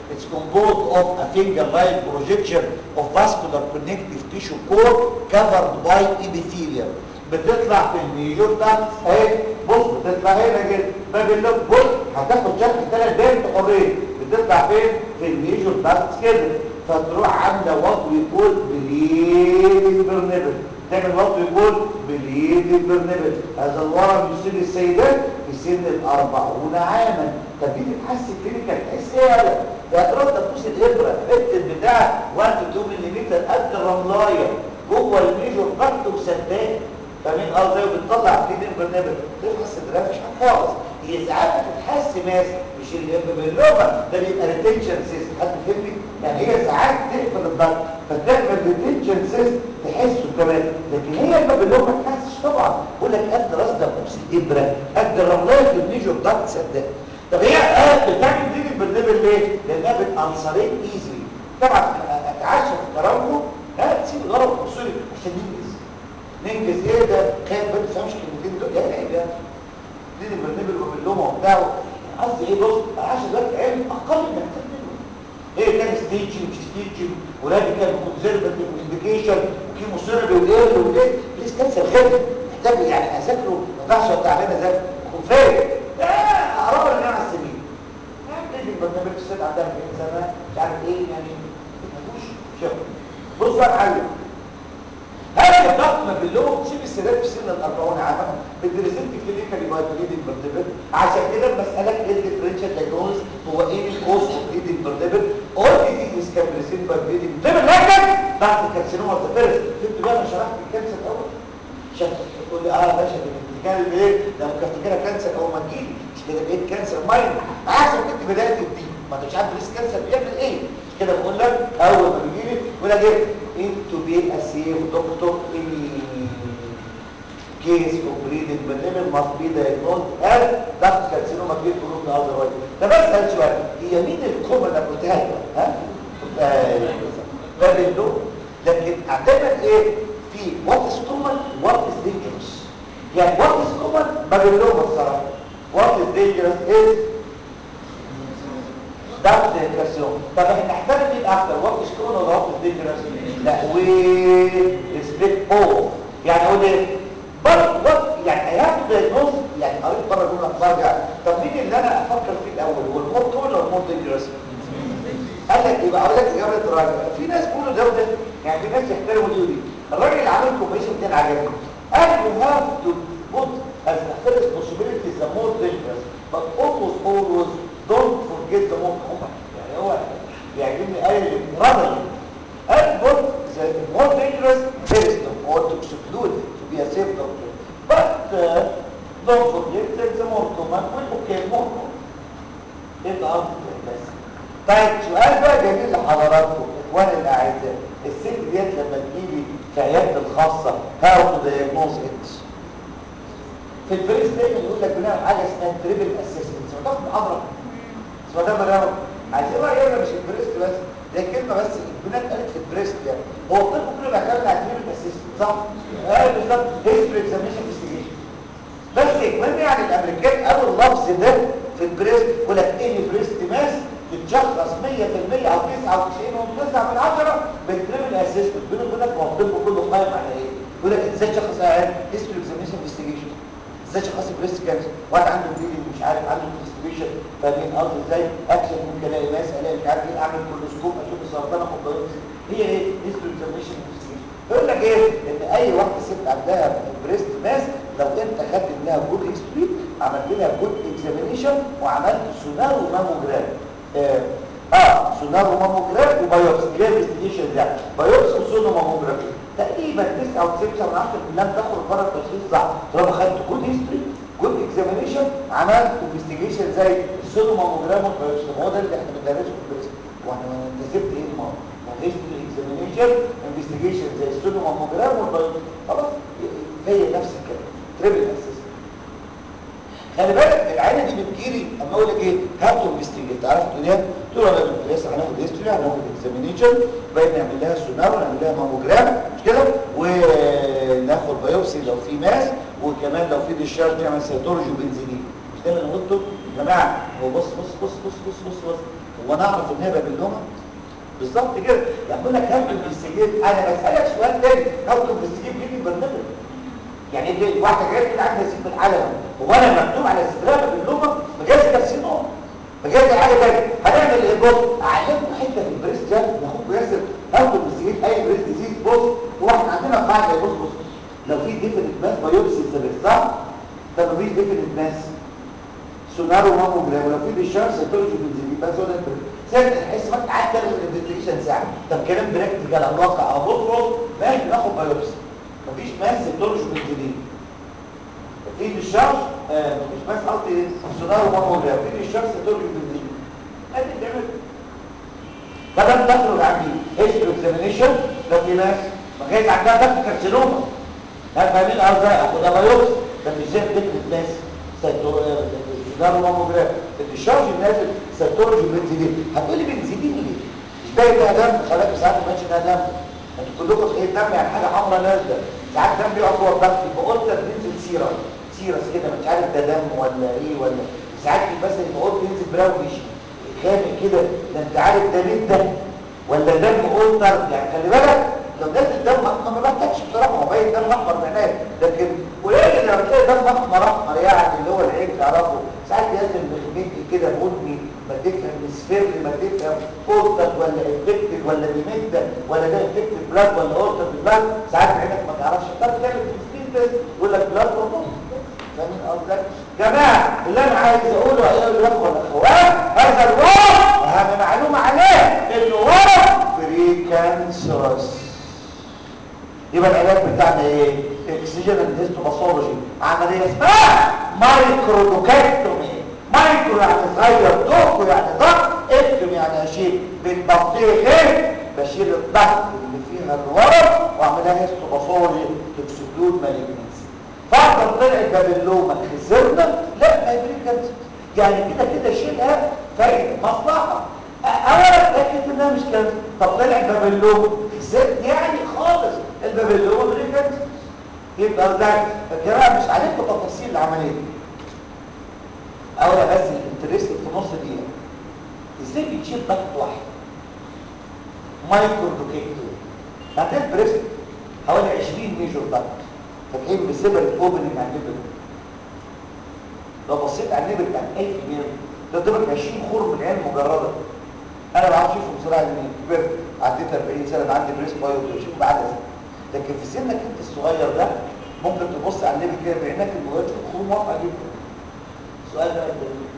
It's composed of a finger-like projection of vascular connective tissue core covered by epithelium. بتطلع في الميجور ده اهي بص بتطلع هنا كده باب اللوب بص هتاخد شكل ثلاث دقايق حريه بتطلع فين في الميجور ده كده فتروح عامله وات ويقول بليد برنبل تعمل وات ويقول بليد برنبل هذا الورم يصيب السيدات في سن الأربعون عاما طب دي تتحس كلينيكال تحس ايه يا ده ترد تبوس الابره حته بتاع 1 2 ملم قد الرملايه جوه الميجور ضغط وسداد فاهمين اه زي بتطلع بليد برنبل تحس ان مش خالص هي ساعات بتتحس ماس مش اللومه ده بيبقى ريتنشن سيست حد فهمني يعني هي ساعات تقفل الضغط فتعمل ريتنشن سيست تحسه كمان لكن هي البابلومه ما تحسش طبعا بقول لك قد راس دبوس الابره قد الرملايه في الميجور ضغط سداد طب هي آه بتعمل دي البرنامج ليه؟ لانها بتانسريت ايزي طبعا اتعشى في كرامكم ها تسيب الغرض الوصولي عشان ننجز ننجز ايه ده خايف ما تفهمش كلمتين دول يا عيب يعني دي البرنامج وباللومه وبتاعه قصدي ايه بص عشان دلوقتي علم اقل من كتير منه ايه كان ستيجي مش ستيجي وراديكال وكونزرفاتيف وانديكيشن وكيمو ثيرابي وايه وايه ليس كانسر غالي محتاج يعني اذاكره ما ينفعش تعبان اذاكر خفايه ده اقرب لنا على السنين يعني البرنامج الست عندها 40 سنه مش عارف ايه يعني مفيش شغل بص بقى معلم هذا الضغط ما باللوم تسيب السيدات في سن الأربعون عاما بالدريسنت كلينيكالي باي بليدنج برتبل عشان كده المسألة ايه الديفرنشال دايجنوز هو ايه الكوز اوف بليدنج برتبل اول ديزيز كان بريسنت باي بليدنج برتبل لكن ضغط الكارسينوما اوف ذا فيرست فهمت بقى انا شرحت الكانسر الاول شفت تقول لي اه يا باشا دي بتتكلم ايه ده ممكن تفتكرها كانسر اول ما تجيلي مش كده بقيت كانسر ماينر عكس كنت بدايه دي ما انتش عارف لسه كانسر بيعمل ايه كده بقول لك اول ما بيجي لي بقول لك ايه انتو بي اسيف دكتور اني كيس اوف بريدنج برنامج ماست بي دايجنوز از ضغط كارسينوما كبير جروب اذر واي ده بس سؤال سؤال هي مين الكومن اللي قلتها لك ها ده بالدو لكن اعتبر ايه في وات از كومن وات از دينجرس يعني وات از كومن بابلوما الصراحه وات از دينجرس از ضغط كالسيوم طب احنا نحترم مين اكتر وقت سكون ولا وقت دينجرس لا و ريسبكت او يعني اقول ايه برضه وقت يعني اي هاف دايجنوز يعني قريت بره جمله برجع طب مين اللي انا افكر فيه الاول هو المور كون ولا المور دينجرس قال لك يبقى اقول لك اجابه الراجل في ناس بيقولوا ده وده يعني في ناس يحترموا دي ودي الراجل اللي عامل كومبيشن بتاعي عجبني قال يو هاف تو put as the first possibility the more dangerous but almost always don't forget the more common يعني هو بيعجبني قال الرجل قال put the more dangerous first or to exclude it to be a safe doctor but uh, don't forget that the more common will okay more common ايه الارض بس طيب سؤال بقى جميل لحضراتكم اخواني الاعزاء الست ديت لما تجيلي في عيادتي الخاصه هاخد دايجنوز اتش في الفريس دايما يقول لك بنعمل حاجه اسمها تريبل اسسمنت سمعتها في المحاضره سمعتها مرة عايزين بقى يلا مش البريست بس دي كلمه بس البنات قالت في البريست يعني هو الطب كله بيعتمد على تريبل اسسمنت صح؟ اه بالظبط هيستوري اكزامينشن انفستيجيشن بس المهم يعني الامريكان قالوا اللفظ ده في البريست يقول لك ايه بريست ماس تتشخص 100% او 99 من 10 بالتريبل اسسمنت بينه وبينك هو الطب كله قايم على ايه؟ يقول لك ازاي تشخص عيان هيستوري اكزامينشن انفستيجيشن ازاي شخص بريست كانسر واحد عنده بليدنج مش عارف عنده ديستريبيوشن فاهمين قصدي ازاي اكشن ممكن الاقي ماس الاقي مش عارف ايه اعمل كولوسكوب اشوف السرطان اخد بايوبسي هي ايه هيستوري اكزامينشن انفستيجيشن يقول لك ايه ان اي واحده ست عندها بريست ماس لو انت خدت منها جود هيستوري عملت لها جود اكزامينشن وعملت سونار وماموجرام اه, آه سونار وماموجرام وبايوبسي اللي هي الانفستيجيشن ده بايوبسي وسونار وماموجرام تقريبا 99 لم تخرج بره التشخيص صح طالما خدت جود هيستوري جود اكزامينشن عملت انفستيجيشن زي السونو ماموجرام والبايوبسي هو ده اللي احنا بندرسه في البريست واحنا انت سبت ايه المره هيستوري اكزامينشن انفستيجيشن زي السونو ماموجرام والبايوبسي خلاص هي نفس الكلام تريبل اسيس خلي بالك العينه دي بتجيلي اما اقول لك ايه هاتوا انفستيجيت عارف تقول ايه تقول انا لسه هناخد هيستوري هناخد اكزامينشن بقى نعمل لها سونار ونعمل لها ماموجرام مش كده وناخد بايوبسي لو في ماس وكمان لو في ديشارج نعمل سيتولوجي وبنزينين مش ده اللي انا قلته يا جماعه هو بص بص بص بص بص بص بص هو نعرف ان هي بابلوما بالظبط كده يعني بقول لك هاو تو انفستيجيت انا بسالك سؤال تاني هاو تو انفستيجيت جيني برنامج يعني انت واحده جايه تقول عندها زيت بالعلم هو انا مكتوب على صدرها بابلوما مجاز كارسينوما مجاز حاجه ثانيه هنعمل ايه بص اعلمكم حته في البريست ده لاخوكم ياسر هاو تو انفستيجيت اي بريست ديزيز بص هو احنا عندنا قاعده بص بص لو في ديفينيت ماس بايوبسي صح ده مفيش ديفينيت ماس سونار وماموجرام ولو في بالشمس هتولوجي بنزيدي بس هو ده ساعه تحس ما قعدت تعمل الانفستيجيشن ساعه طب كلام براكتيكال على الواقع او بص بص ماشي ناخد بايوبسي مفيش ماس هتولوجي بنزيدي في بالشمس آه مفيش ماس قصدي سونار وماموجرام في بالشمس هتولوجي بنزيدي ادي تعمل فده تخرج عندي هيستري اكزامينيشن لو في ماس ما جايز عندها ضغط كارسينوما هل فاهمين قصدي اخدها بايوبسي ده مش زي فكره ماس سيدار وماموجراف الديشارج النازل سيتولوجي بنزيدين هتقولي بنزيدين ليه مش باين ده دم خلاك ساعات ما ده دم انتوا كلكم تخيل دم يعني حاجه حمراء نازله ساعات دم بيقف جوه الضغط يبقى قلت بينزل سيره سيرس كده مش عارف ده دم ولا ايه ولا ساعات مثلا يبقى قلت ينزل براونيش خامق كده ده انت عارف ده مين ده ولا دم قلتر يعني خلي بالك لو نازل دم احمر ما بحتاجش بصراحه هو باين دم احمر بعناه لكن قليل لما تلاقي دم احمر احمر يعني اللي هو العين تعرفه ساعات ينزل مخميكي كده بني ما تفهم مصفر ما تفهم اورتد ولا انفكتد ولا بيمنت ولا ده انفكتد بلاد ولا اورتد بلاد ساعات عينك ما تعرفش طب تعمل تسليم بس يقول لك بلاد ولا فاهمين قصدك جماعه اللي انا عايز اقوله ايها الاخوه والاخوات هذا الورم اهم معلومه عليه انه ورم بري كانسرس يبقى العلاج بتاعنا ايه اكسجين هيستوباثولوجي عمليه اسمها مايكرودوكاكتومي مايكرو يعني صغير دوكو يعني ضغط اكتم يعني اشيل بالبطيخ ايه بشيل الضغط اللي فيها الورم واعملها هيستوباثولوجي تكسكلود مالجنسي فاقدر طلعت بابلوما خسرنا لا ما يبريك يعني كده كده شيلها فايده مصلحه اولا اتاكد انها مش كده طب طلع بابلوما خسرت يعني خالص البابلوما بريكت يبقى ده الجماعه مش عليكم تفاصيل العمليه اولا بس الانترست في نص دقيقه ازاي بتشيل ضغط واحد مايكرو دوكيتو هتلاقي بريست حوالي 20 ميجر ضغط فاتحين بسيبرت اوبننج على الليفل لو بصيت على الليفل بتاع 1000 ميل ده ضرب 20 خور من العين مجرده انا ما بعرفش اشوف بسرعه لاني كبرت عديت 40 سنه عندي بريست بايو بشوف بعد لكن في سنك انت الصغير ده ممكن تبص على الليفل كده بعينك المواد خور واضحه جدا السؤال بقى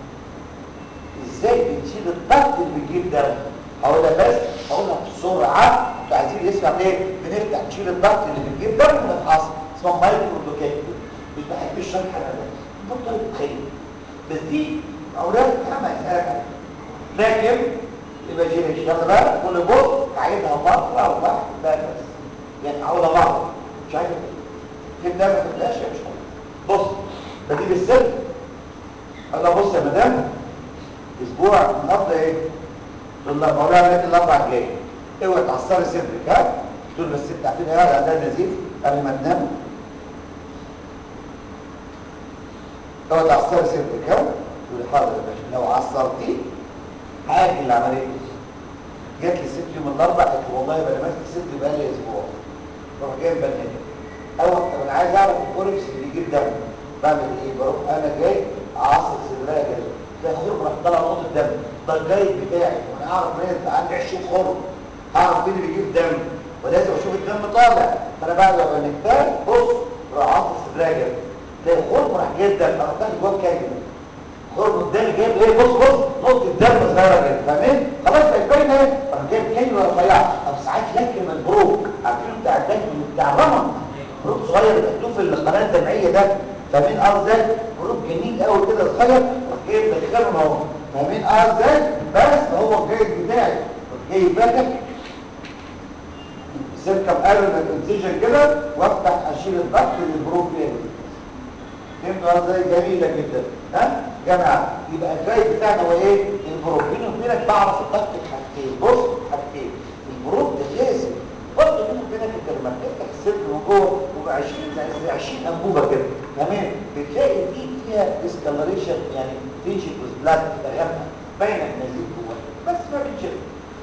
ازاي بنشيل الضغط اللي بيجيب دم هقولها بس هقولها بسرعه انتوا عايزين نسمع ايه بنفتح نشيل الضغط اللي بيجيب دم ونفحصه اسمه مايكرو دوكيتو مش بحب الشرح انا ده بطل تتخيل بس دي اولاد كما يسالك لكن يبقى جيرش يلا بقى كل بص عايزها مره او واحد بقى بس يعني عاوزها مره مش عايز في الدم ما تبقاش مش بص بجيب السلك انا بص يا مدام اسبوع النهارده ايه تقول لها مولانا لك الاربع الجاي اوعي تعصري صدرك ها تقول بس انت عارفين ايه عندها نزيف قبل ما تنام اوعي تعصري صدرك ها تقول لي حاضر يا باشا لو عصرتيه هاجي العمليه جات لي ست يوم الاربع قالت لي والله انا ماسك صدري بقالي اسبوع روح جاي مبنيه اول طب انا عايز اعرف الكوركس اللي بيجيب دم بعمل ايه بروح انا جاي اعصر صدرها كده تلاقي خرم راح طلع نقطه دم ده الجاي بتاعي وانا اعرف منين عندي 20 خرم هعرف مين اللي بيجيب دم ولازم اشوف الدم طالع فانا بعد ما بنتاج بص راح عاصر صدرها كده تلاقي خرم راح جايب دم انا طلعت جوه كامل خرم قدامي جايب ايه بص بص نقطه دم صغيره كده فاهمين خلاص بقت باينه ايه راح جايب كامل رفيع او ساعات لكن البروك عارفين بتاع الدم بتاع الرمل بروك صغير مكتوب في القناه الدمعيه ده فاهمين قصدي بروك جميل قوي كده صغير جايب دخلهم اهو فاهمين قصدي بس هو الجاي بتاعي جاي فاتح سيركم قالوا الانسيجن كده وافتح اشيل الضغط اللي البروك فيه فهمتوا قصدي جميله جدا ها جماعه يبقى الجاي بتاعنا هو ايه البروك بيني وبينك بعرف الضغط بحاجتين بص حاجتين البروك ده لازم برضه بيني وبينك انت لما بتفتح السلك من جوه وب 20 زي 20 انبوبه كده تمام بتلاقي دي فيها ديسكلريشن يعني تيجي بلاد تغمق باينه النزيف جوه بس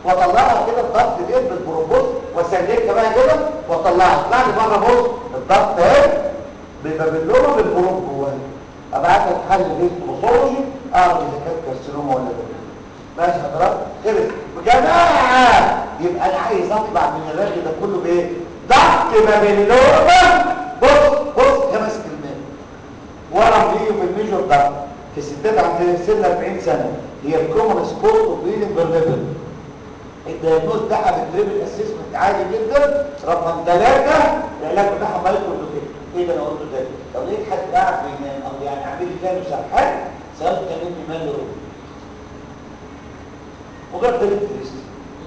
واطلعها كده بضغط الايد بالبروبوز واسلكها بقى كده واطلعها طلع لي بره بص الضغط اهي بالبابلوما بالبروب جواه ابعت لك حل هيستوباثولوجي اعرف اذا كانت كارسينوما ولا لا ماشي حضرتك خلص جماعه يبقى انا عايز اطلع من الرغي ده كله بايه ضغط بابلوما بص بص خمس كلمات ورم بيجي في الميجور ضغط في الستات عند سن 40 سنه هي الكومن سبورت اوف بليدنج بالليفل الدايجنوز بتاعها بالتريبل اسسمنت عادي جدا رقم ثلاثة العلاج بتاعها مايكرو دوكيت ايه ده انا قلته ده لو لقيت حد قاعد بينام او يعني اعمل لي فيها مسرحات سألت كمان مال رو مجرد ده التريست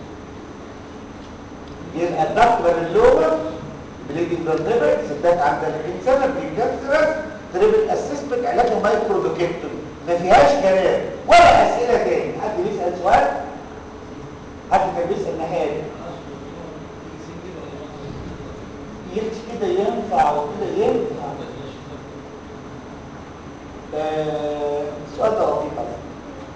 يبقى الضغط باللوبر بليدنج بالليفل ستات عند 30 سنة بيكسرس تريبل اسسمنت علاجها مايكرو دوكيتومي ما فيهاش كلام ولا اسئله تاني حد بيسال سؤال حد كان بيسال الناحيه دي يمشي كده ينفع وكده ينفع آه، السؤال ده لطيف على فكرة.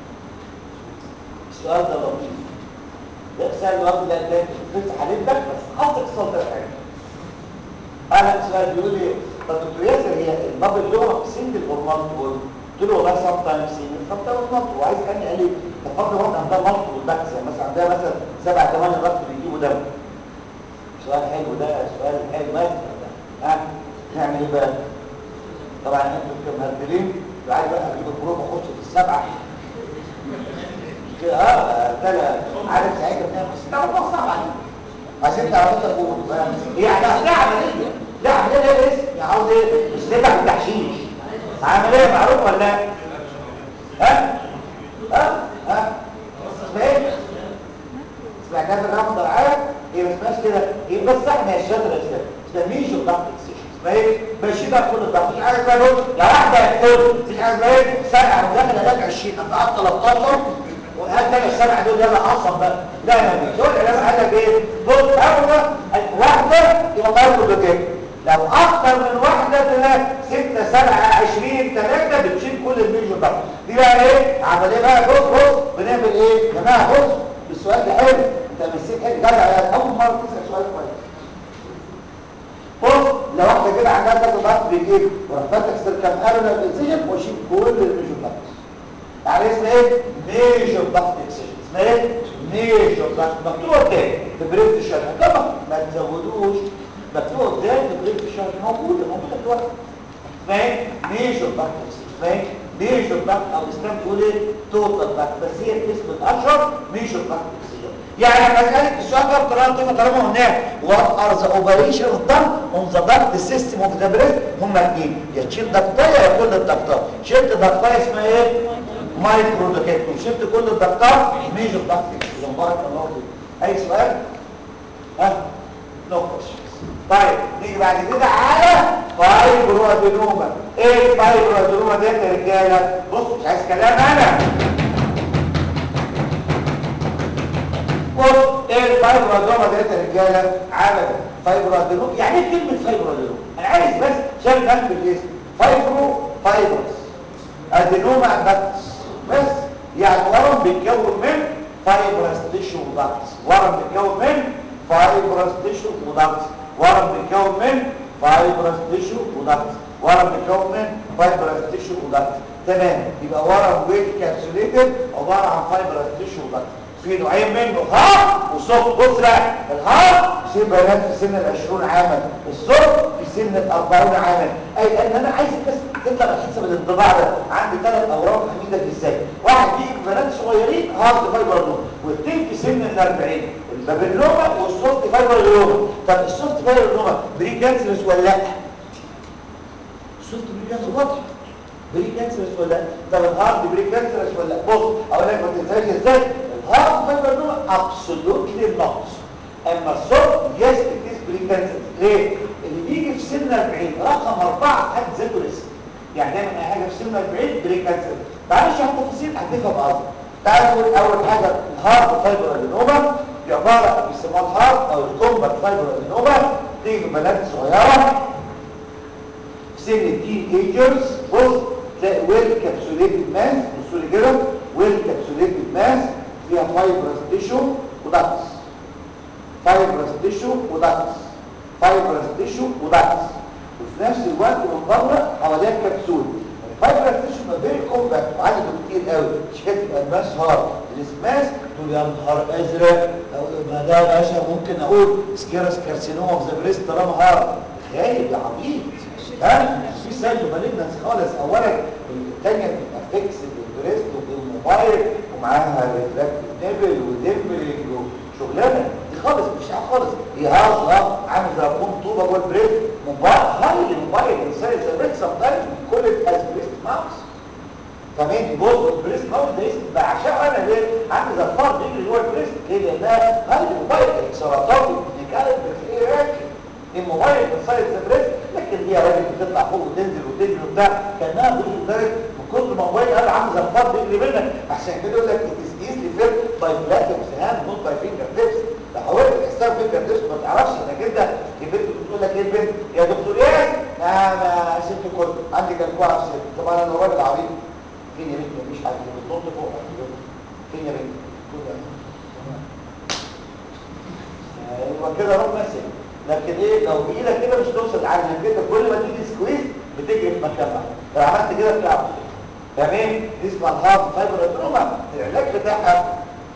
السؤال ده لطيف ده سؤال الوقت ده ده بتفتح حبيبتك بس حاطط السؤال ده في عينك انا السؤال بيقول لي طب دكتور ياسر هي الباب اللي هو سنجل اور مالتيبل قلت له والله سام تايم سنجل سام تايم مالتيبل وعايز كان قال لي طب فرض واحد عندها مالتيبل باكس يعني مثلا عندها مثلا سبع ثمان ضغط بيجيبوا دم سؤال حلو ده سؤال حلو ما ها نعمل ايه بقى طبعا انتوا كمهبلين عايز بقى اجيب الجروب واخش في السبعه كده اه ده لا عارف ساعتها بنعمل بس ده موضوع صعب عليك عشان تعرفوا تقولوا يعني لا عمليه لا عمليه ده اسم يعني عاوز ايه مش نبع بالتحشيش عمليه معروفه ولا لا ها ها ها اسمها ايه سمعتها في الرقم ده عارف هي ما اسمهاش كده هي بس احنا يا شاطر يا استاذ اسمها ميجو ضغط اكسشن اسمها ايه ماشي بقى كل الضغط مش حاجه اسمها دول يا واحده يا كل مش حاجه اسمها ايه سبعه وداخل علاج 20 قطعت 13 وهات بقى السبعه دول يلا عصب بقى لا لا مش دول العلاج قال لك ايه بص اول واحده يبقى مايكرو دوكيت لو اكتر من واحده ثلاثه 6 7 20 3 بتشيل كل الميجو ضغط دي بقى ايه عمليه بقى بص بص بنعمل ايه يا جماعه بص السؤال ده حلو انت مسيت حلو جدع يا اول مره تسال سؤال كويس بص لو واحده كده عندها كذا ضغط بيجيب وراح فاتح سيركم ارنال انسيجن واشيل كل الميجو ضغط يعني اسمها ايه ميجر ضغط اكسجن اسمها ايه ميجر ضغط مكتوب قدام في بريف الشرح طبعا ما تزودوش مكتوب قدام في بريف الشرح موجوده موجوده في الورق اسمها ايه ميجر ضغط اكسجن اسمها ايه ميجر ضغط او اسلام تقول ايه توتال ضغط بس هي الاسم الاشهر ميجر ضغط اكسجن يعني مساله السؤال ده بطريقه لطيفه طالما قلناه وات ار ذا اوبريشن دان اون ذا ضغط سيستم اوف ذا بريث هم اثنين يا تشيل ضغطايه يا كل الضغطات شلت ضغطايه اسمها ايه مايكرو دوكيت وشلت كل الضغطات ميجر ضغط اكسجين بارك الله فيك اي سؤال ها نو طيب نيجي بعد كده على فايبرو ادينوما ايه الفايبرو ادينوما ده يا رجاله بص مش عايز كلام انا بص ايه الفايبرو ادينوما ده يا رجاله عمل فايبرو ادينوما يعني ايه كلمه فايبرو ادينوما انا عايز بس شايف جنب الاسم فايبرو فايبرس ادينوما اندكتس بس يعني ورم بيتكون من فايبرس تيشو ودكتس ورم بيتكون من فايبرس تيشو ودكتس ورم بيتكون من فايبرس تيشو ودكتس ورم بيتكون من فايبرس تيشو ودكتس تمام يبقى ورم ويت كابسوليتد عباره عن فايبرس تيشو ودكتس في نوعين منه هارد وسوفت بص بقى الهارد في بنات في سن ال 20 عاما السوفت في سن ال 40 عاما اي ان انا عايز بس تطلع على حسب الانطباع ده عندي ثلاث اوراق حميده ازاي واحد بيجي في بنات صغيرين هارد فايبر لوما واثنين في سن ال 40 البابلوما والسوفت فايبر لوما طب السوفت فايبر لوما بري كانسرس ولا لا السوفت بري كانسرس واضح بري كانسرس ولا لا طب الهارد بري كانسرس ولا لا بص اقول لك ما تنساش ازاي الهارد فايبر لوما ابسولوتلي نوت اما السوفت يس اتس بري كانسرس ليه اللي بيجي في سن 40 رقم 4 في حد ذاته لسه يعني دايما اي حاجه في سن 40 بري كانسر معلش يا تفاصيل هتفهم قصدي تعال نقول اول حاجه الهارد فايبر ادينوما دي عباره بيسموها الهارد او الكومبات فايبر ادينوما تيجي بنات صغيره في سن التين ايجرز بص تلاقي ويل كابسوليتد ماس بصوا لي كده ويل كابسوليتد ماس فيها فايبرس تيشو وداكتس فايبرس تيشو وداكتس فايبرس تيشو وداكتس وفي نفس الوقت من بره حواليها كبسول الفايبرس تيشو ما بين كومباكت وعدده كتير قوي مش كده تبقى الماس هارد الاسماس تقول يا نهار ازرق أو ما ده يا باشا ممكن اقول سكيرس كارسينوما في ذا بريست طالما هارد خايب يا عبيط ها في سايتو مالجنس خالص اولا الثانيه بتبقى فيكس بالبريست وبالموبايل ومعاها ريفراكتيف نيبل وديمبلينج وشغلانه دي خالص مش عارف خالص هي هاوس عامل زي كون طوبه جوه البريست موبايل هاي موبايل انسان زي بريست سم تايمز كل از بريست ماوس فمين بص البريست ماوس ده اسم بعشقه انا ليه عامل زي الفار بيجري جوه البريست ليه لانها هاي موبايل سرطان الكلب بتلاقيه راكب الموبايل من سايد بريست لكن هي راجل بتطلع فوق وتنزل وتجري وبتاع كانها بتقول لدرجه من كتر ما الموبايل قال عامل زي الفار بيجري منك عشان كده يقول لك اتس ايزلي فيت باي بلاتيك هاند نوت باي فينجر تيبس لو حاولت تحسها فينجر تيبس ما تعرفش انك انت البنت بتقول لك ايه البنت يا دكتور ياس نعم يا ست كل عندي كلكوعه في ست طبعا انا راجل عبيط فين يا بنت مفيش حاجه بتنط فوق فين يا بنت ايوه كده روح ماسك لكن ايه لو بايدك كده مش توصل عنها كده كل ما تيجي سكويز بتجري في مكانها لو عملت كده بتلعب تمام اسمها الهارد فايبر ادروما العلاج بتاعها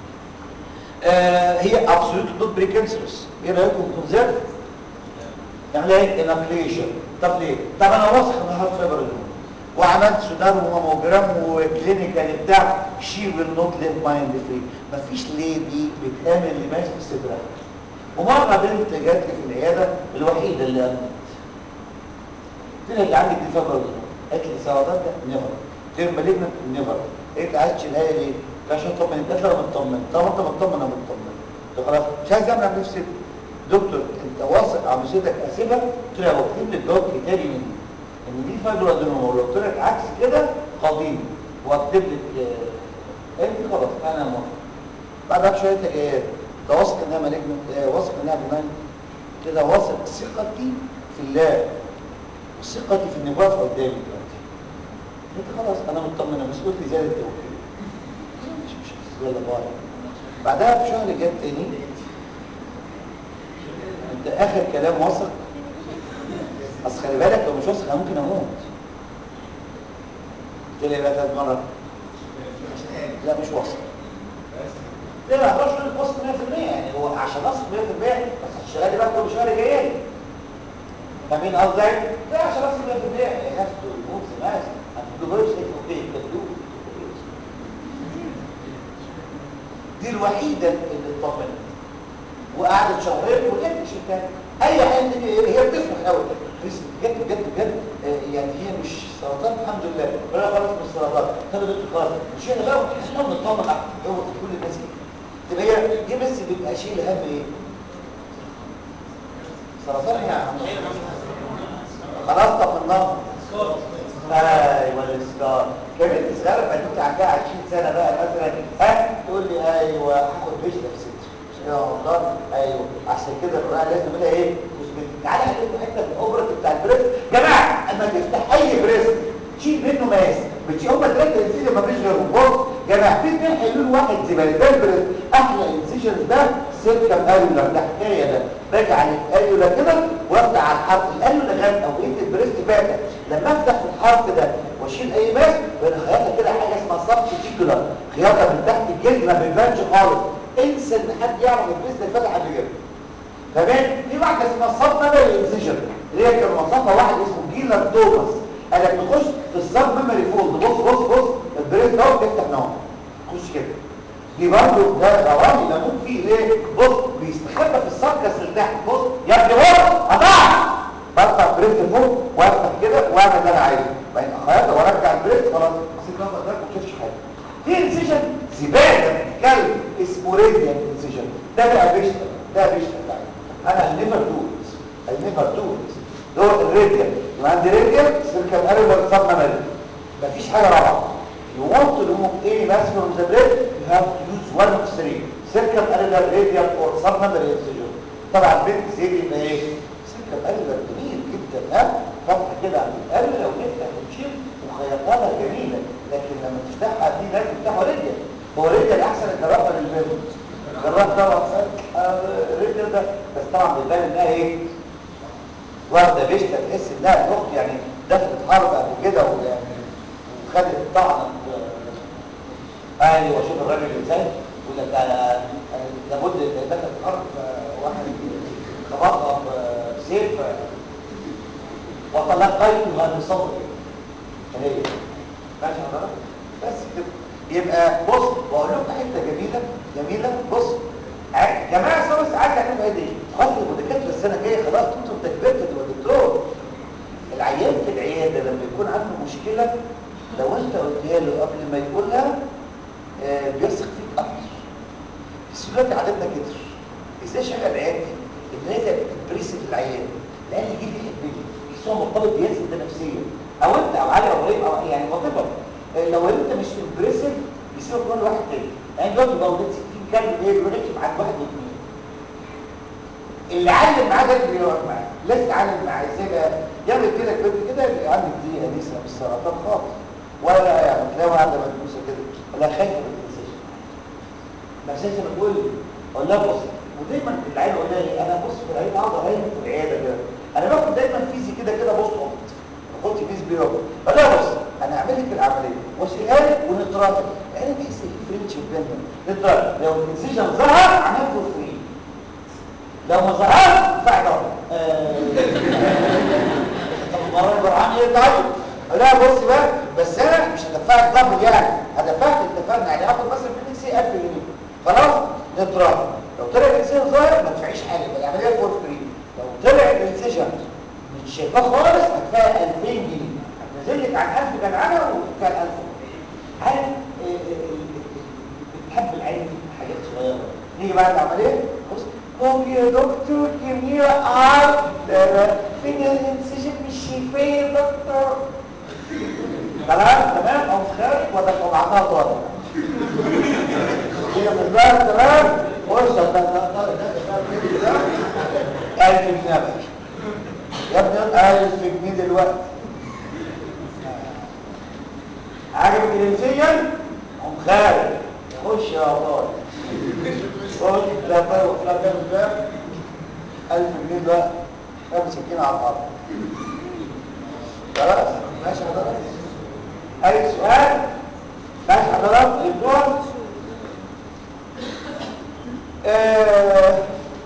آه هي ابسولوت نوت بريكنسرس ايه رايكم كونزرف علاج انابليشن طب ليه طب انا واثق ان الهارد فايبر ادروما وعملت سودان وماموجرام وكلينيكال بتاع شي ويل نوت ليف مايند فري مفيش ليدي بتعمل لماس في صدرها ومرة بنت جات لي في العيادة الوحيدة اللي قالت قلت لها عندك دي فبرة قالت لي سرطان ده نيفر غير مالجنت نيفر قالت لي عايز تشيلها ليه؟ عشان اطمن قالت لي انا مطمن طب انت مطمن انا مطمن قلت خلاص مش عايز اعمل عمليه في دكتور انت واثق عم سيدك اسيبها قلت لها واكتب لك جواب كتابي مني ان دي فايبر ادينوما ولو قلت لك عكس كده قضيب واكتب لك قالت لي خلاص انا موافق بعدها شويه جايات ده واثق انها مالجنت آه واثق انها بناين كده واثق ثقتي في الله وثقتي في ان واقف قدامي دلوقتي قلت خلاص انا مطمنه بس قلت لي زياده التوكيل مش مش يلا باي بعدها في شهر جاب تاني انت اخر كلام واثق اصل خلي بالك لو مش واثق انا ممكن اموت قلت لي بقى ثلاث مرات لا مش واثق ليه ما اقدرش اقول واثق 100% يعني هو عشان اثق 100% بس الشغال دي بقى كل شهر جاي لي فاهمين قصدي؟ لا عشان اثق 100% يعني ناس تموت في ناس هتدوبرش اوكي كدوب دي الوحيده اللي اطمنت وقعدت شهرين وجت شفتها اي حاجه هي بتفرح قوي بس بجد بجد بجد يعني هي مش سرطان الحمد لله ولا خلاص مش سرطان طب يا دكتور خلاص مش هنا بقى ونحس انه بنطمن هو كل الناس كده تبقى هي دي بس بيبقى شيء هم ايه سرطان ايه يا عم خلاص طمناها ايوه الاسكار كبنت صغيره بنوته عندها 20 سنه بقى مثلا ها تقول لي ايوه هاخد بيشرب ست يا الله ايوه عشان كده الرؤيه لازم نعملها ايه مثبت تعالى هديكم حته من الاوبرا بتاع البريست جماعه اما تفتح اي بريست تشيل منه ماس بتشيل هم ثلاثه انسيجن ما فيش غيرهم بص جماعه في اثنين حلول واحد زباله ده البريست احلى انسيجن ده سيركم اليولر ده حكايه ده بجعل الاليولا كده وافتح على الحرف الاليولا غير او ايد البريست فاتح لما افتح في الحرف ده واشيل اي ماس بنخيطها كده حاجه اسمها سب تيكولار خياطه من تحت الجلد ما بيبانش خالص انسى ان حد يعرف البريست ده فتح قبل كده تمام في واحده اسمها الصب ميموري انسيجن اللي هي كان وصفها واحد اسمه جيلر توماس قالك تخش في الصب ميموري فولد بص بص بص البريست ده تفتح نوع خش كده دي برضه ده غواني بموت فيه ليه بص بيستخبى في السركس اللي تحت بص يا ابني بص قطع برفع بريست فوق وافتح كده واعمل اللي انا عايزه بعدين اخيطها وارجع البريست خلاص امسك راسك ده ما تشوفش حاجه في انسيجن زباله كلب اسمه ريديان انسيجن ده بقى بيشتغل ده بيشتغل انا النيفر دوت النيفر دوت ده الريديان يبقى عندي ريديان سيركل اريبل سب ميموري مفيش حاجه رابعه You want to remove any mass from the brain, you have to use one of three. Circle annular radial or submemory incision. طبعا بنت زي دي يبقى ايه؟ circle annular جميل جدا ها؟ فتحه كده عند القلب لو نفتح ونشيل وخيطانه جميله، لكن لما تفتحها في ناس بتفتحها راديال. هو راديال احسن الجراحه للبنت. جربت طبعا الريتر ده بس طبعا بيبان انها ايه واخده بيشتا تحس انها الاخت يعني دخلت حرب قبل كده ويعني وخدت طعنه ايوه شوف الراجل ازاي يقول لك انا أنا لابد دخلت حرب واحد خبطها بسيف وتلقيتها بصبر هي ماشي حضرتك بس كده يبقى بص بقول لكم حته جميله جميله بص ع- جماعه سوا ساعات هنعمل ايه دي خلاص الدكاتره السنه الجايه خلاص انتوا انت كبرت تبقى دكتور العيان في العياده لما يكون عنده مشكله لو انت قلتها له قبل ما يقولها آه، بيثق فيك اكتر بس دلوقتي عادتنا كتر ازاي شغل عيادتي ان هي بتبريسف العيان العيان يجي لي يحبني بس هو مرتبط بياسر ده نفسيا او انت او علي او غريب او يعني وات لو انت مش امبريسيف بيسيبك كل واحد تاني يعني دلوقتي بقى ولاد 60 كلب ايه بيقول لك عن واحد واثنين اللي علم معاه ده اللي بيقعد معاه لازم تعلم معاه ازاي بقى يعمل كده كده كده اللي عندك دي انيسه مش سرطان خالص ولا يعني تلاقيها قاعده مدبوسه كده ولا خايفه من الانسجن مساجة بتقول لي اقول لها بص ودايما العيال يقول لي انا بص في العيال اقعد اهايم في العياده كده انا باخد دايما فيزي كده كده بص قط باخد فيز بيوم اقول لها بص انا هعمل لك العمليه واشيلها لك ونتراجع يعني تحس ان في فرنش بيننا نتراجع لو الانسجن ظهر عملت فور فري لو ما ظهرش فاعل طب المره القران ايه طيب لا بص بقى بس انا مش هدفعك دبل يعني هدفعك اتفقنا يعني هاخد مثلا في النسي 1000 جنيه خلاص نتراضى لو طلع الانسان ظاهر ما تدفعيش حاجه يبقى العمليه فور فري لو طلع الانسجن مش شايفاه خالص هتدفعي 2000 جنيه هتنزل لك عن 1000 جدعنه وتدفعي 1000 عارف آه، آه، آه، بتحب العين في حاجات صغيره نيجي بعد العمليه بص اوكي يا دكتور كمية اه لا لا فين الانسجن مش شايفاه يا دكتور خلاص تمام او خارج ولا طبعتها طالع هي من بقى تمام فرصه ده ده ده ده ده 1000 جنيه يا باشا يا ابني 1000 جنيه دلوقتي عجبك الانسجن قوم خارج خش يا طالب خش لا طيب لا كام ده 1000 جنيه ده خمس سكين على الارض خلاص ماشي حضرتك اي سؤال ماشي حضرتك دكتور آه،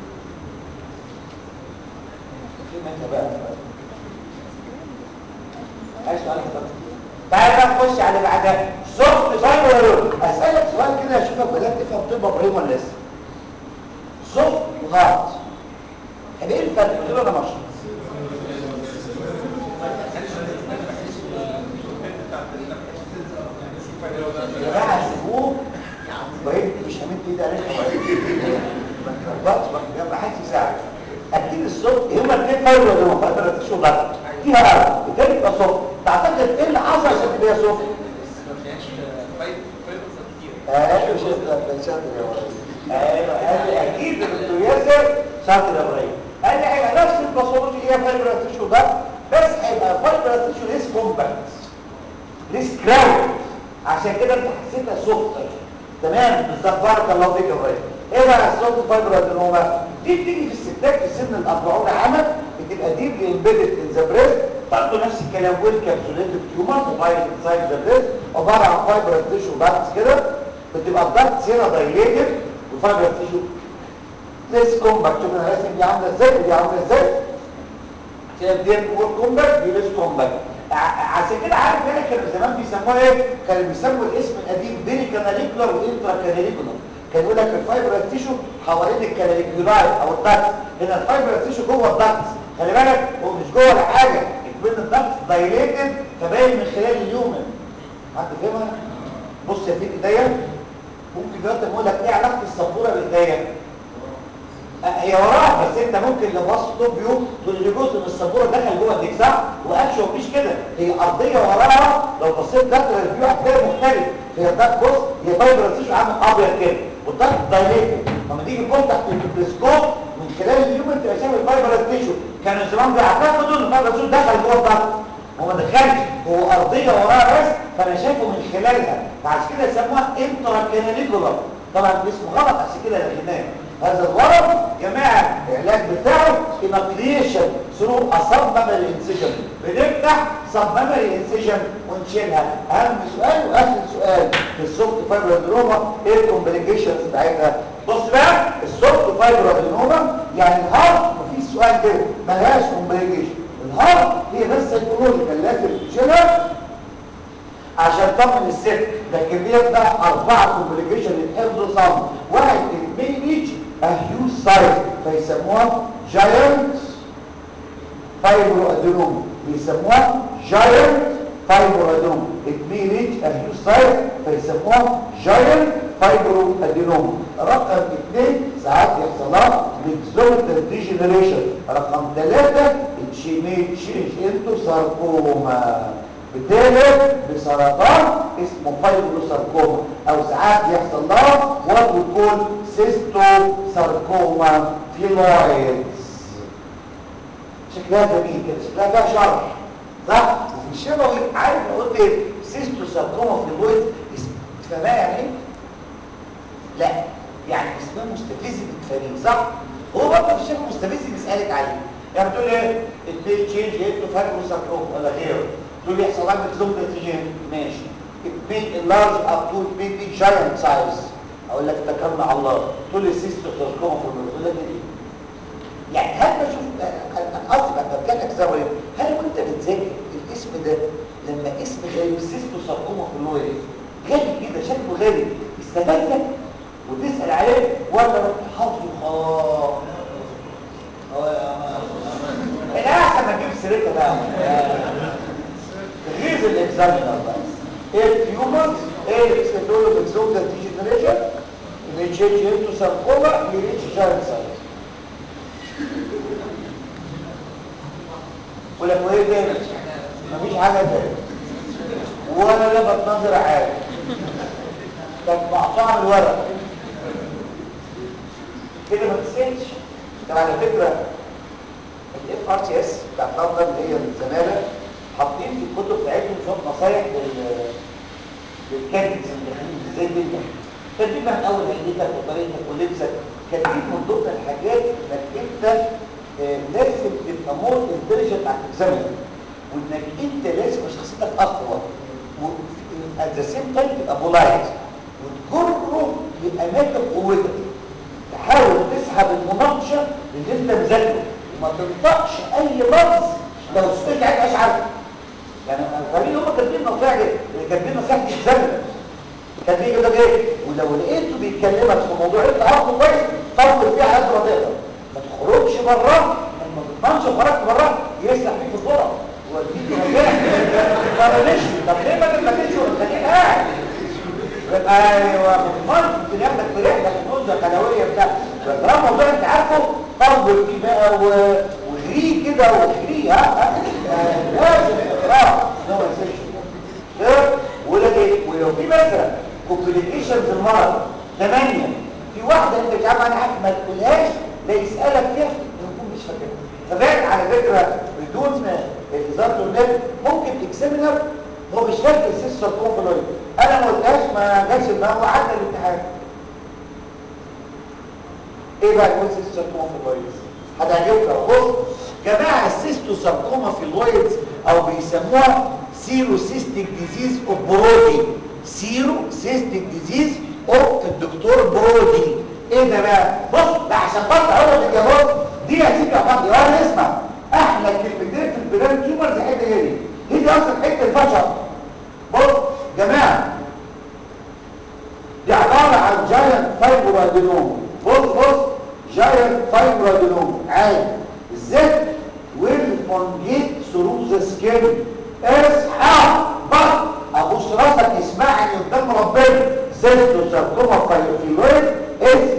في متى بقى اي سؤال حضرتك تعال بقى نخش على اللي بعدها سوفت فايبر ولا لون اسالك سؤال كده اشوفك بدات تفهم طب ابراهيم ولا لسه سوفت وهارد طب ايه الفرق كده ولا ماشي يا جماعه سيبوه ابراهيم مش همين كده رخم ما تربطش ما حدش يساعد اكيد الصوت هما الاثنين فايبر ولا لون فايبر تشو ضغط فيها ارض الثاني يبقى صوت تعتقد ايه اللي حصل عشان تبقى صوت ايوه شاطر شاطر يا ابراهيم ايوه ايوه اكيد الدكتور ياسر شاطر يا ابراهيم قال لي هيبقى نفس الباثولوجي هي فايبر تيشو ده بس هيبقى فايبر تيشو ليس كومباكت ليس كراود عشان كده انت حسيتها سوفت تمام بالظبط بارك الله فيك يا ابراهيم ايه بقى السوفت فايبر ادينوما دي بتيجي في الستات في سن ال 40 عاما بتبقى ديبلي امبيدد ان ذا بريست برضه نفس الكلام ويل كابسوليتد تيومر موبايل انسايد ذا بريست عباره عن فايبر تيشو داكتس كده بتبقى الداكتس هنا دايليتد وفايبر تيشو ليس كومباكت شوف انا راسم دي عامله ازاي ودي عامله ازاي كده دي مور كومباكت دي ليس كومباكت عشان كده عارف هنا كانوا زمان بيسموها ايه كانوا بيسموا الاسم القديم بيني كاناليكولار وانترا كاناليكولار كان يقول لك الفايبر تيشو حوالين الكاناليكولاي او الداكتس هنا الفايبر تيشو جوه الداكتس خلي بالك هو مش جوه ولا حاجه بين الداكتس دايليتد فباين من خلال اليومن حد فاهمها بص يا سيدي ايديا ممكن دلوقتي اقول لك ايه علاقه السبوره بايديا هي وراها بس انت ممكن لو بص توب فيو تقول لي جزء من السبوره دخل جوه الديك صح واكشن مفيش كده هي ارضيه وراها لو بصيت داخل الفيو هتلاقي مختلف هي ده بص هي فايبر تيشو عامل ابيض كده وده دايليتد لما تيجي تبص تحت الميكروسكوب من خلال اليوم انت شايف الفايبر تيشو كانوا زمان بيعتقدوا ان الفايبر تيشو دخل جوه الضغط هو ما دخلش هو ارضيه وراها بس فانا شايفه من خلالها فعشان كده يسموها انترا كاناليكولار طبعا اسمه غلط عشان كده لغيناه هذا الورم جماعه العلاج بتاعه انكليشن ثرو اسبمري انسجن بنفتح سبمري انسجن ونشيلها اهم سؤال واخر سؤال في السوفت فايبر ادروما ايه الكومبليكيشنز بتاعتها بص بقى السوفت فايبر ادروما يعني الهارت مفيش سؤال كده ملهاش كومبليكيشن الهارت هي بس الاوروليكال لازم تشيلها عشان تطمن الست لكن بيبدا اربعه كومبليكيشن الحفظ صم واحد المين ايج هيوج سايز فيسموها جاينت فايبرو ادينوم بيسموها جاينت فايبرو ادينوم المين ايج هيوج سايز فيسموها جاينت فايبرو ادينوم رقم اثنين ساعات يحصل لها ميكزوميتال ديجنريشن رقم ثلاثه تشينج انتو ساركوما بتقلب بسرطان اسمه فايبروساركوما او ساعات يحصل لها وات بيكون سيستو ساركوما فيلويدز شكلها جميل كده شكلها فيها شرح صح وفي الشفوي عارف لو قلت ايه سيستو ساركوما فيلويدز تفهمها يعني ايه لا يعني اسمها مستفز بتفهميه صح هو برضه في الشفوي مستفز بيسالك عليه يعني بتقول ايه الدي تشينج انتو فايبروساركوما ولا غيره دول يحصل لها بتزوم نتيجه ماشي اتنين اللارج اب تو اتنين دي جاينت سايز اقول لك اتكلنا على الله تقول لي سيستو ساركوما في الرجل ده ايه يعني هل بشوف انا قصدي بقى بتكلم زاويه هل وانت بتذاكر الاسم ده لما اسم غريب سيستو ساركوما في اللوير غريب كده شكله غريب استفادك وتسال عليه ولا رحت حافظه خلاص الاحسن ما تجيب سيرتها بقى غير الاكزامينر بقى ايه التيومرز ايه الاكسندولو بيكسوم ديجنريشن بيتشينج انتو ساركوما بيريتش جاينت سايز ولا ايه تاني مفيش حاجه تاني ولا لفت نظر عادي كانت مقطوعه من الورق كده ما تسالش طب على فكره الاف ار تي اس بتاع الطلبه اللي هي الزماله حاطين في الكتب بتاعتهم شويه نصايح لل للكاتبز اللي داخلين ازاي تنجح كاتبين من اول عينيتك وطريقتك ولبسك كاتبين من ضمن الحاجات انك انت آه لازم تبقى مور انتليجنت على الاكزامينر وانك انت لازم شخصيتك اقوى وات ذا سيم تايم تبقى بولايت وتجره لاماكن قوتك تحاول تسحب المناقشه اللي انت مذاكره وما تنطقش اي لفظ لو سمعت عيد مش عارف يعني فاهمين هم كاتبين نصيحه دي اللي كاتبين نصيحه دي زمن كاتبين كده ايه ولو لقيته بيكلمك في موضوع انت عارفه كويس طول فيه على قد ما تقدر ما تخرجش بره لما تضمنش خرجت بره يسلح فيك الفرص ويديك نجاح طب ليش طب ليه ما ما تجيش خليك قاعد ايوه ما تضمنش ممكن ياخدك في رحله في نزهه خلويه بتاع طالما موضوع انت عارفه طول فيه بقى و... وغريه كده وغريه ها لازم اقراه ان هو يسيرش ولا ايه ولو في مثلا كومبليكيشنز المرض ثمانية في واحدة انت مش عارف عنها حاجة ما تقولهاش لا يسألك فيها يكون مش فاكرها فبعد على فكرة بدون إزارة النت ممكن اكسامينر هو مش فاكر السيس ساركوما في الوقت انا ما قلتهاش ما جاش دماغه وعدى الامتحان ايه بقى يقول سيس ساركوما في الوقت هتعجبك بص جماعة السيستو ساركوما في الويدز او بيسموها سيرو سيستيك ديزيز اوف برودي سيرو سيستيك ديزيز اوف الدكتور برودي ايه ده بقى بص ده عشان بس اول الاجابات دي يا سيدي يا فندم يلا اسمع احلى كلمتين في البران تيومرز حته هي دي هي دي اصلا حته الفشل بص جماعه دي عباره عن جاينت فايبرادينوم بص بص جاينت فايبرادينوم عادي الزيت والفونجيت ثرو ذا سكين اصحى بط ابوس راسك اسمعني قدام ربنا سيستو ساركوما فايبرويد از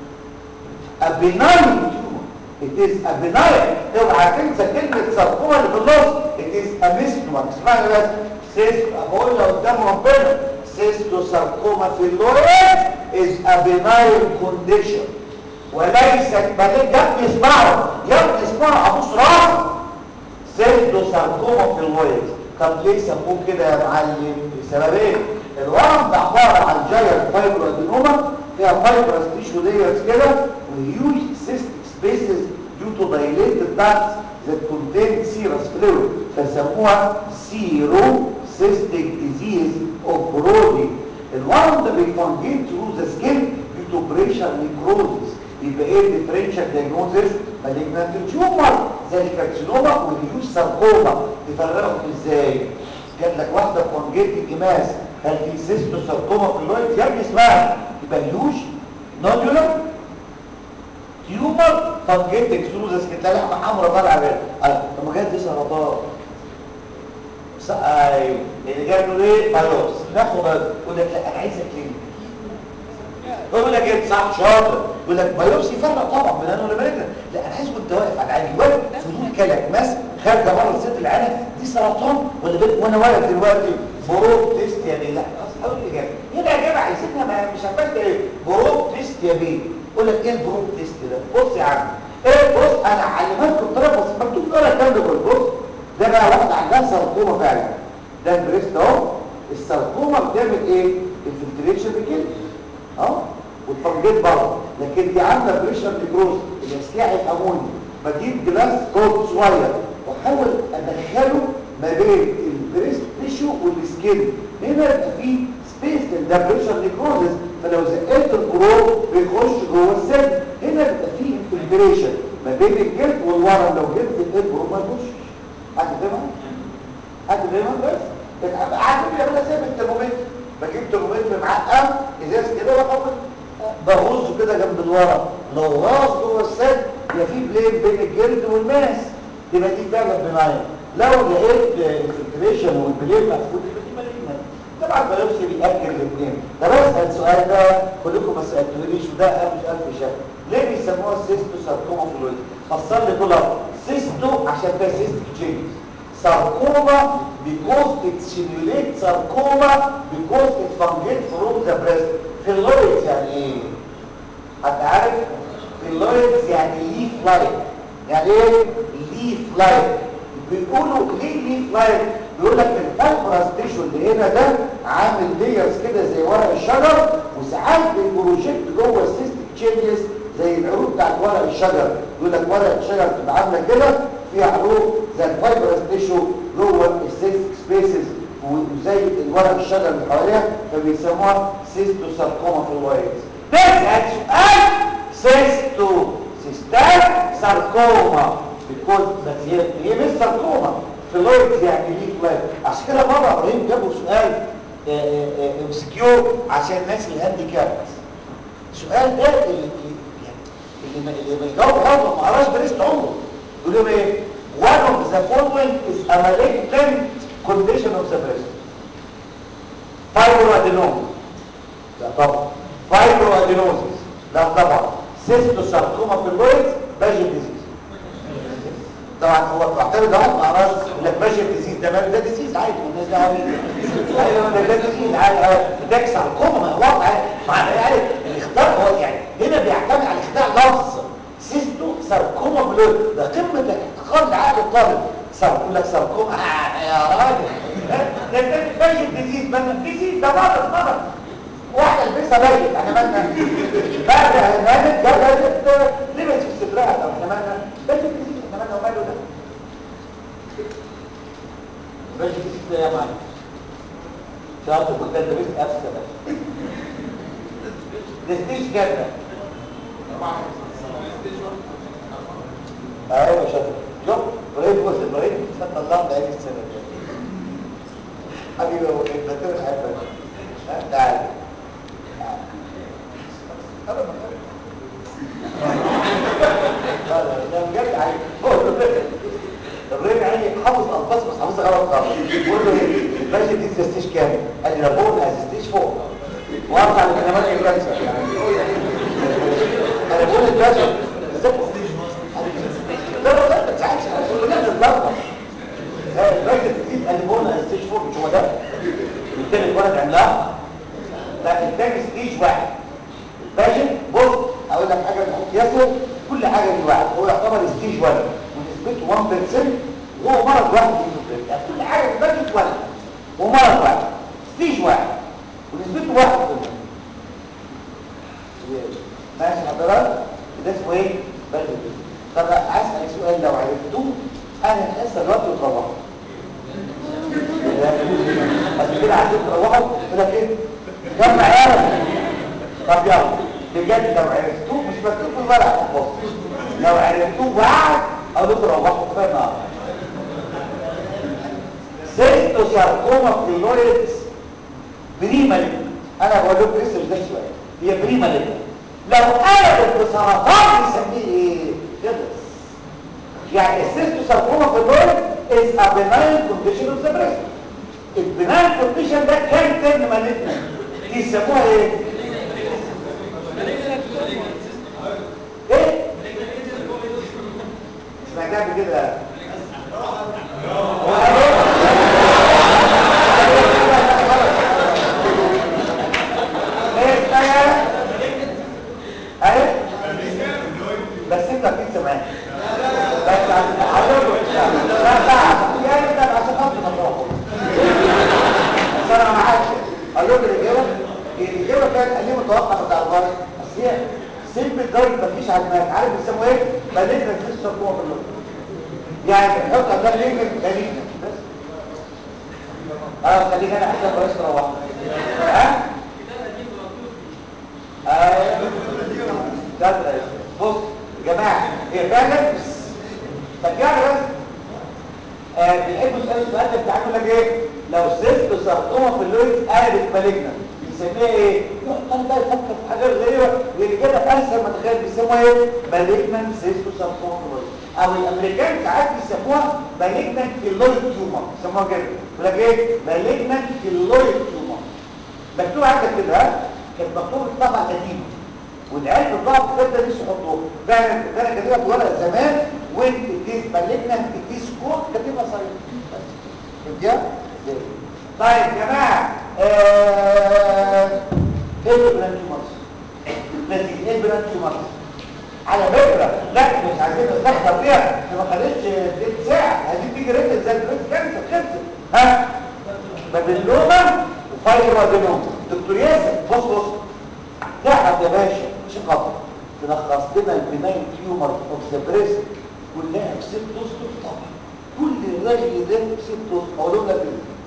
ابيناين it is a benign اوعى تنسى كلمه ساركوما اللي في النص it is a misnomer اسمعني بس سيستو بقولها قدام ربنا سيستو ساركوما في اللويد is a benign condition وليست بلد يا ابني اسمعوا يا ابني اسمعوا ابوس راسك سيستو ساركوما في اللويد طب ليه سموه كده يا معلم لسببين الورم ده عباره عن جاير فايبرادينوما فيها فايبرس تيشو layers كده وهيوج cystic spaces due to dilated ducts that contain serous fluid فسموها cystic disease of Brody الورم ده بيفانجيت through the skin due to pressure necrosis يبقى ايه الديفرنشال دايجنوزس مالجنانت تيومر زي الكارسينوما والهيوج ساركوما تفرقهم ازاي جات لك واحده فانجيت الجماس هل في سيستو ساركوما في اللويد يا ابني اسمها يبقى هيوج نودولار تيومر فانجيت اكسلوزس كده لحمه حمراء طالعه منها ايوه طب ما جات دي سرطان ايوه اللي جاب له ايه بايوس ناخد يقول لك لا انا عايزك كلينيك يقول لك ايه صح شاطر يقول لك بايوبسي يفرق طبعا من انا ولا مالك لا انا عايز وانت واقف على العين ولد فضول كلك مس خارجه بره الست العين دي سرطان ولا بنت وانا واقف دلوقتي بروب تيست يا بيه لا خلاص حاول الاجابه هنا اجابه عايزينها ما مش عارفه ايه بروب تيست يا بيه يقول لك ايه البروب تيست ده بص يا عم ايه بص انا علمتكم بطريقه بس مكتوب ورا كام ده بص ده بقى واحده عندها سرطومه فعلا ده البريست اهو السرطومه بتعمل ايه الفلتريشن بكده اه والفنجيت برضه لكن دي عامله بريشر نيكروز الاسكاع الاموني بجيب جلاس كود صغير واحاول ادخله ما بين البريست تيشو والسكين هنا يبقى فيه سبيس ده بريشر نيكروزس فلو زقيت البرو بيخش جوه السن هنا يبقى فيه انفلتريشن ما بين الجلد والورم لو جبت البرو ما يخشش حد فاهمها؟ حد فاهمها بس عارفين بيعملها زي الترمومتر بجيب ترمومتر معقم ازاز كده واحط بغوزه كده جنب الورم لو غاز جوه السد يبقى في بلين بين الجلد والماس يبقى دي فعلا بناين لو لقيت الفلتريشن والبلين مقفول يبقى دي مالجنان طبعا البيوبسي بيأكد الاثنين طب اسال السؤال ده كلكم ما سالتونيش وده اهم سؤال في شكل ليه بيسموها سيستو ساركوما فلويد فسر لي كل سيستو عشان فيها سيستيك تشينجز sarcoma because it simulates sarcoma because it fungates from the breast phylloids يعني ايه حد عارف phylloids يعني leaf like يعني ايه leaf like بيقولوا ليه leaf like بيقول لك الفايبرس تيشو اللي هنا ده عامل ليرز كده زي ورق الشجر وساعات بيبروجكت جوه السيستيك تشينجز زي العروق بتاعت ورق الشجر يقول لك ورق الشجر بتبقى عامله كده فيها عروق زي الفايبرس تيشو جوه السيستيك سبيسز وزي الورق الشجر اللي حواليها فبيسموها سيستو ساركوما في الوايتس نسال سؤال سيستو سيستات ساركوما بيكون بس هي هي مش ساركوما فلويدز يعني ليك لايف عشان كده مره ابراهيم جابوا سؤال ام سي كيو عشان الناس الهانديكابت السؤال ده اللي اللي اللي بيجاوب غلط ما قراش بريست عمره يقول لهم ايه one of the following is a malignant condition of the breast fibroadenoma لا طبعا fibroadenosis لا طبعا cystosarcoma في الويلز باجي ديزيز طبعا هو معتمد واحد ما قراش يقول لك باجي ديزيز ده ده ديزيز عادي الناس ده عادي ايوه ده ديزيز عادي ده ساركوما ما هو واقع معناه يعني الاختيار هو يعني هنا بيعتمد على اختيار لفظ سيستو ساركوما بلود ده قمه الاحتقار لعقل الطالب سار يقول لك ساركوما آه يا راجل ده ده باجي ديزيز ما ديزيز ده مرض مرض واحده البسها باجت احنا مالنا بعد هنالك جابت لبس في صدرها طب احنا مالنا باجي ديزيز احنا مالنا وماله ده باجي ديزيز ده يا معلم شاطر كنت انت بس افسد ده ستيج كده ايوه شاطر شوف ابراهيم بص ابراهيم فتح الله بقالي السنه دي حبيبي ابو ابراهيم ده كده حبيبي ها تعال لا بجد عايز ابراهيم يعني حافظ الفاظ بس حافظها غلط خالص بقول له الباشا دي ستيج كام قال لي لابون از ستيج فوق وارجع للكلمات الكانسر يعني انا بقول الباشا لا لا لا ما تزعلش انا لا تتلخبط الباشا تزيد قلبونا ستيج فوق مش هو ده التاني اتولد عملاق لا التاني ستيج واحد الباشا بص اقول لك حاجه بنحط ياسر كل حاجه من واحد هو يعتبر ستيج 1 ونسبته 1% وهو مرض واحد في يعني كل حاجه في الباكج واحد ومرض واحد ستيج واحد ونسبته واحد في حضرتك ده اسمه ايه بلد طب اسال سؤال لو عرفتوه انا الحصه دلوقتي وتروحوا بس كده عايزين تروحوا كده كده جمع عيالك طب يلا بجد لو عرفتوه مش مكتوب في الورق بص لو عرفتوه بعد اقول لكم روحوا كفايه النهارده سيستوساركوما فيلويدز بريمالين انا بقول لكم لسه ده شويه هي بريمالين لو قلبت بسرطان نسميه ايه كدس يعني السيستوساركوما فيلويدز is a benign condition of the breast البناين كونديشن ده كان ترم مالتنا يسموها ايه ايه سمعتها بكده اهي بس انت اكيد سمعت بس هقول لا لا يعني ده عشان خاطر مطرحه بس انا معاك اقول لكم الاجابه الاجابه كانت قال لي متوقع بتاع الغرض بس هي سيمبل دوري مفيش على دماغك عارف بيسموه ايه مالتنا في السرطوه في اللغه يعني بنحط عندها لينك دليل بس اه خليك انا احسن كويس تروح ها ايوه ده بص يا جماعه هي فعلا طب يعني بس آه بيحبوا يسالوا السؤال ده بتاع يقول لك ايه لو سيست سرطومه في اللويد قلبت مالجنا بيسميها ايه يقعد بقى يفكر في حاجات غريبه واللي كده اسهل ما تخيل بيسموها ايه مالجنا سيست سرطومه في اللويد او الامريكان ساعات بيسموها مالجنا كيلويد تيومر بيسموها كده يقول لك ايه مالجنا كيلويد تيومر مكتوب عندك كده ها كانت مكتوب الطبعه القديمه والعيال بتوع الكتاب ده لسه يحطوه فعلا انا كاتبها في ورقه زمان وانت تيز بلغنا تيز كود كاتبها صحيح فهمتيها طيب يا جماعه ايه البلان تيومرز لذيذ ايه البلان تيومرز على فكره لا مش عايزين نستخدم فيها ما خدتش تلت ساعه هذه تيجي ريتل زي البريس كانسر خلصت ها بابلوما وفايبرادينوما دكتور ياسر بص بص تعرف يا باشا عشان خاطر تلخص لنا البناين تيومر اوف ذا بريست كلها في ست اسطر طبعا كل الرجل ده في ست اسطر اقول لك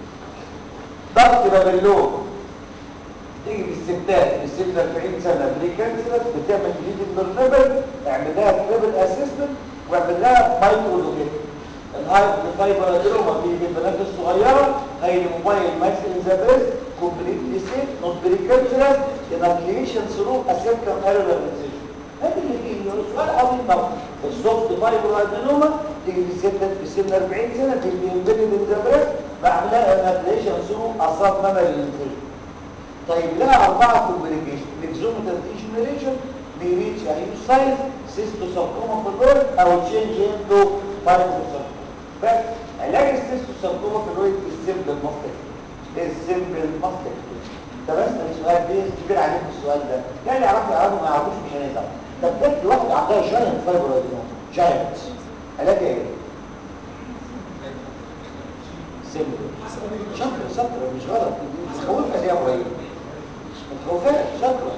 ضغط بابلون تيجي في الستات في سن 40 سنه بري كانسر بتعمل بليدنج بالريبل اعمل لها تريبل اسسمنت واعمل لها مايكرولوجيك الهايب فايبر ادروما في البنات الصغيره هي الموبايل ماسك ان ذا بريست completely safe, not precancerous, inoculation through a circumarrial incision. هذا اللي فيه سؤال عظيم طبعا السوفت فايبر ادينوما تيجي في ستة في سن 40 سنه تيجي امبيدد ان ذا بريست بعملها انوكيوليشن ثرو اصاب مامري انسيجن. طيب لها اربعه كومبليكيشن اكزوميتال ديجنريشن بيريتش هيوج سايز سيستوساركوما في اللور او تشينج انتو فايبروساركوما بس علاج السيستوساركوما في اللور السيمبل مختلف السيمبل مصدر طب اسال السؤال ده كبير عليكم السؤال ده يعني يعرفوا يعرفوا ما يعرفوش مش هنقدر طب جت واحده عندها جاينت فايبر ادينوم جاينت علاج ايه سيمبل شكرا شكرا مش غلط تخوفها دي يا ابراهيم ما تخوفهاش شكرا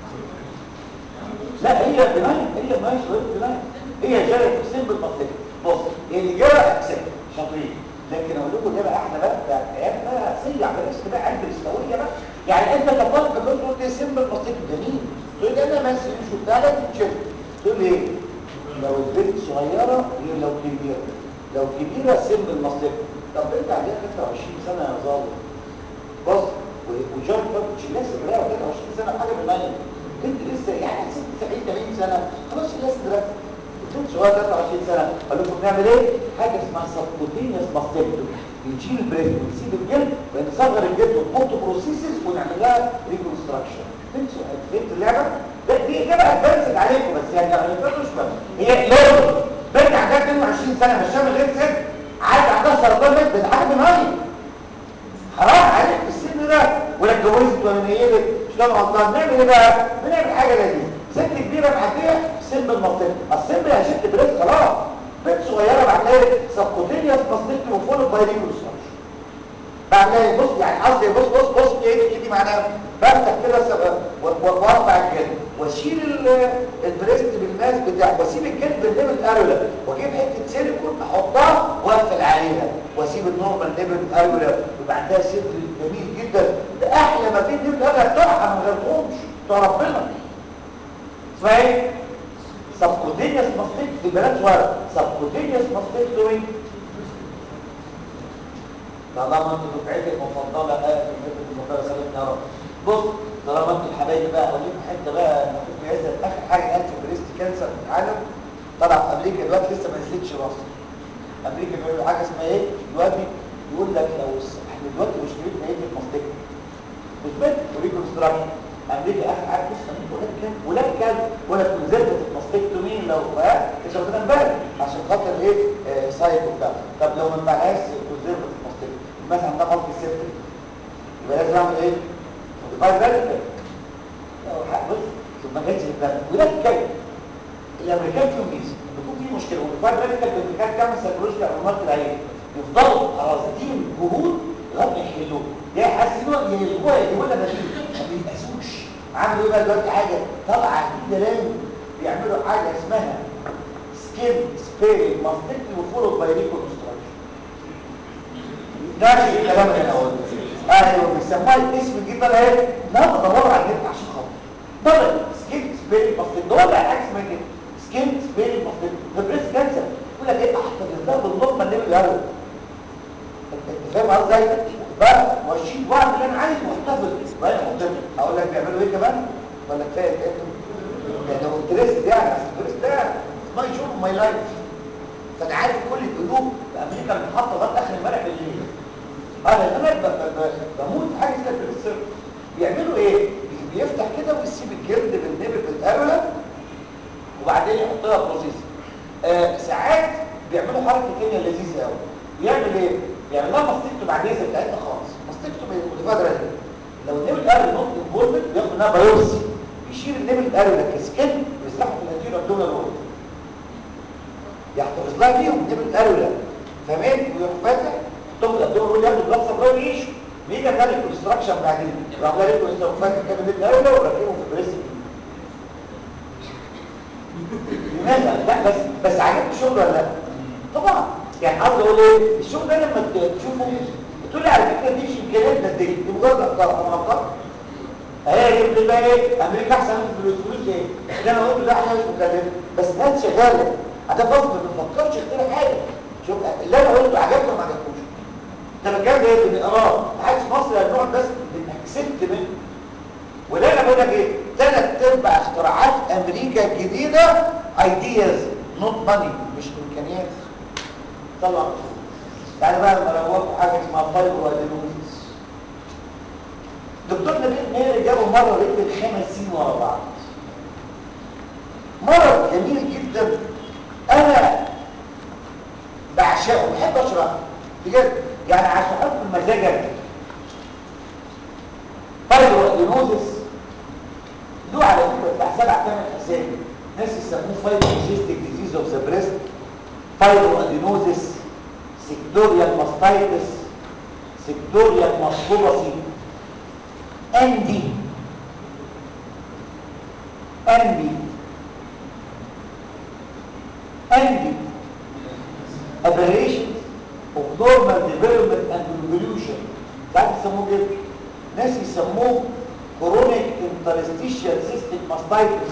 لا هي بناين هي ماشي غير بناين هي جاينت سيمبل مصدر بص الاجابه اكسبت شاطرين لكن اقول لكم اجابه احلى بقى ده عيال بقى صيع بالريسك بقى قلب الاستويه بقى يعني انت كطالب كنت تقول لي سيمبل بسيط جميل تقول لي انا ماشي مش بتاع لك تشيل تقول لي ايه لو البنت صغيره هي لو كبيره لو كبيره سيمبل مصير طب بنت عندها 23 سنه يا ظابط بص وجون فوتش لسه بقى 23 سنه حاجه بالمعنى بنت لسه يعني 70 80 سنه خلاص لسه دلوقتي كنت صغير 23 سنه قال لكم بنعمل ايه حاجه اسمها سبكوتينيوس ماستكتومي بنشيل البريد ونسيب الجلد ونصغر الجلد ونحط بروسيسز ونعمل لها ريكونستراكشن فهمت فهمت اللعبه ده دي اجابه ادفانسد عليكم بس يعني يعني مش فاهم هي لو بنت عندها 22 سنه مش من غير سن عايز عندها سرطان بنت ده حاجه بنهايه حرام عليك في السن ده ولا اتجوزت ولا نيلت مش كده غلطان نعمل ايه بقى بنعمل حاجه لذيذه ست كبيره معديه سن المنطقه السن يا ست بريس خلاص بنت صغيره بعدها سبكوتينيوس ماستكتومي وفول باي ريكونستراكشن بعدها بص يعني قصدي بص بص بص ايه دي دي معناها بفتح كده س- و- و- وارفع الجلد واشيل ال- البريست بالماس بتاع واسيب الجلد بالليفل الاريولا واجيب حته سيليكون احطها واقفل عليها واسيب النورمال ليفل الاريولا يبقى عندها صدر جميل جدا ده احلى ما في الليفل الاريولا بتوعها من غير غمش بتوع ربنا اسمها ايه؟ سبكوتينيوس ماستيك في بنات صغيره سبكوتينيوس ماستيكتومي طالما انتوا دفعتي المفضله اه دفعتي المفضله سلام يا رب بص طالما انتوا الحبايب بقى اقول لكم حته بقى اخوك ياسر اخر حاجه انتي بريست كانسر في العالم طلع في امريكا دلوقتي لسه ما نزلتش مصر امريكا بيعملوا حاجه اسمها ايه دلوقتي يقول لك لو الس- احنا دلوقتي مشكلتنا ايه في الماستيك اثبات وريكونستراكشن امريكا اخر حاجه بص امريكا ولاد كلب ولاد كلب ولا كونزرفت ماستكتومي لو ها مش واخدين امبارح عشان خاطر ايه آه سايت وبتاع طب لو ما ينفعهاش كونزرفت ماستكتومي مثلا عندها خلط السيفتي يبقى لازم اعمل ايه؟ موديفاي راديكال بص ثم ما جاتش في بالك ولاد كلب الامريكان فيهم ميزه بيكون في مشكله موديفاي راديكال بالامريكان تعمل سايكولوجيكال هرمونات العين يفضلوا رافضين جهود لغايه ما يحلوه يا يحسنوا يا يلغوها يا يقول لك ما بيتقاسوش عملوا ايه بقى دلوقتي حاجه طالعه جديده لازم بيعملوا حاجه اسمها سكين سبيري ماستيكلي وفولو باي ريكونستراكشن نفس الكلام اللي انا قلته ايوه بيسموها الاسم الجديد بقى ايه؟ لا بدور على النت عشان خاطر دبل سكين سبيري ماستيك دور على حاجه اسمها كده سكين سبيري ماستيك ده بريست كانسر يقول لك ايه احسن ده بالنورمال ليفل يا رب انت فاهم قصدي ازاي بقى واشيل واعمل اللي انا عايزه واحتفظ وانا محتفظ هقول لك بيعملوا ايه كمان ولا كفايه كده يعني لو انترست يعني اصل الانترست ده ماي جوب ماي لايف فانا عارف كل القلوب في امريكا اللي بتحط لغايه اخر امبارح بالليل انا انا ب- ب- ب- بموت في حاجه اسمها البريست بيعملوا ايه بي- بيفتح كده ويسيب الجلد بالنبل بالارولة وبعدين يحطها بروسيس آه ساعات بيعملوا حركه تانية لذيذه قوي بيعمل ايه بيعمل لها ماستكتو بعد اذن بتاعتها خالص ماستكتو موديفايد راديكال لو النبل الارولة نوت انفولفد بياخد منها بايوبسي بيشيل النبل الارولة كسكن ويسرحه في الانتيريور ابدومينال وول يحتفظ لها فيهم النبل الارولة فاهمين ويروح فاتح طب الابدومينال وول ياخد بلاد سبلاي ويعيش بيجي يعمل ريكونستراكشن بعدين يروح عامل ريكونستراكشن فاتح كده النبل الارولة وركبه في البريست لماذا؟ لا بس بس عجبك الشغل ولا لا؟ طبعا يعني عاوز اقول ايه؟ الشغل ده لما تشوفه بتقول لي على فكره دي مش امكانيات ماديه دي مجرد افكار انا افكار اهي جبت بقى ايه؟ امريكا احسن من الفلوس فلوس ايه؟ اللي انا قلته ده حاجه مش مكلفه بس ناس شغاله ده بس ما بنفكرش كتير حاجه شوف اللي انا قلته عجبك ولا ما عجبكوش؟ ده الكلام ده بنقراه محدش في مصر هنقعد بس بنأكسبت منه وده انا بقول لك ايه ثلاث ارباع اختراعات امريكا الجديده ايدياز نوت ماني مش امكانيات طلع يعني بقى لما روحوا حاجه اسمها فايبرو ادينوزيس دكتور نبيل ميري جابه مره ريت خمس سنين ورا بعض مرض جميل جدا انا بعشقه بحب اشرحه بجد يعني عشان احط المزاج انا فايبرو ادينوزيس له على فكره بتاع سبع ثمان اسامي ناس يسموه فايبروجيستيك ديزيز اوف ذا بريست فايبرو ادينوزيس سيكتوريال ماستايتس سيكتوريال ماسكوباسي اندي اندي اندي aberrations of normal development and revolution ساعات يسموه كده ناس يسموه chronic interstitial cystic mastitis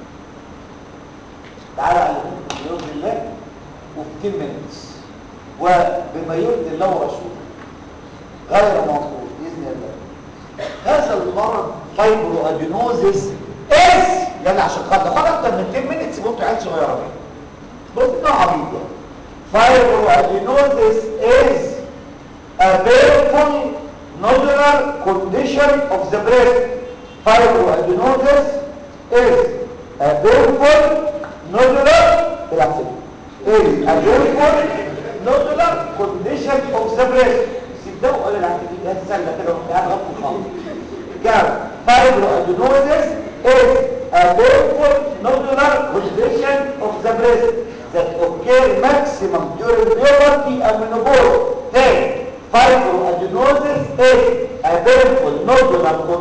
تعالى علموكم بإذن الله وفي 10 minutes وبما يرضي الله ورسوله غير موصول بإذن الله هذا المرض فايبرو ادينوزيس اس يلا عشان خاطر خد اكتر من 10 minutes يبقى انتوا عيال صغيره بص ده عبيط يعني fibroadenosis is a painful nodular condition of the breast. Fibroadenosis is a painful nodular بالعكس is a painful nodular condition of the breast. سيبدأوا قال العكس دي هتسلى كده وانت قاعد غطي خالص. كام fibroadenosis is a painful nodular condition of the breast that occur maximum during puberty and menopause. Then, fibroadenosis is a painful nodular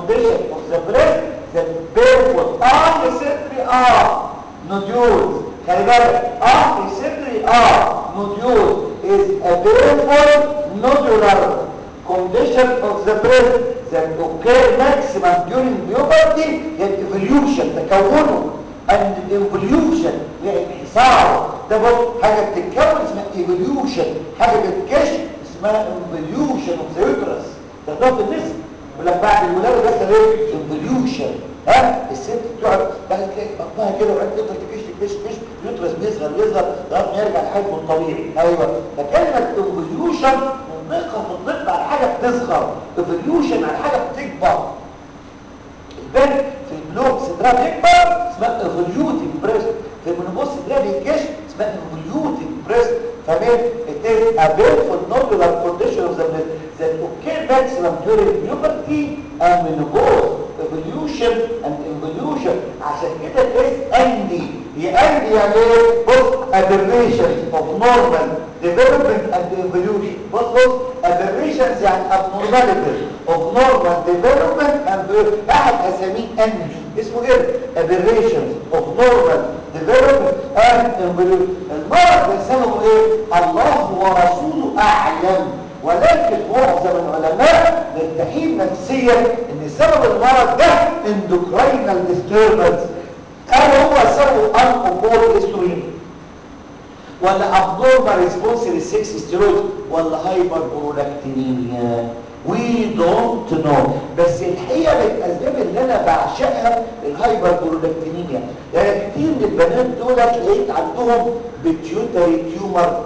after surgery اه nodule is a painful nodular condition of the breast that occur maximum during puberty هي evolution تكونه and evolution يعني انحسار ده بص حاجه بتتكون اسمها evolution حاجه بتكشف اسمها evolution of the uterus ده ده النسب يقول لك بعد الولاده بيحصل ايه evolution ها الست بتقعد بعد تلاقي بطنها كده وبعدين تفضل تكش تكش تكش اليوترس بيصغر بيصغر لغايه ما يرجع لحجمه الطبيعي ايوه فكلمه evolution منطقه في الطب على حاجه بتصغر evolution على حاجه بتكبر البنت في البلوغ صدرها بيكبر اسمها evoluting breast في المنبوس صدرها بيكش اسمها evoluting breast فمين it is a painful nodular condition of the breast that occur maximum during puberty and menopause evolution and evolution عشان كده الاس اندي يأندي يعني ايه بص aberration of normal development and evolution بص بص aberrations يعني abnormality of normal development and احد اساميه اندي اسمه ايه aberrations of normal development and evolution المرض ده سببه ايه الله ورسوله اعلم ولكن معظم العلماء مرتاحين نفسيا ان سبب المرض ده اندوكراينال ديستربنس هل هو سببه الكحول استروين ولا ابنورمال ريسبونس للسكس ستيرويد ولا هايبر برولاكتينيميا وي دونت نو بس الحقيقه من الاسباب اللي انا بعشقها الهايبر برولاكتينيميا يعني كتير من البنات دول لقيت عندهم بيتيوتري تيومر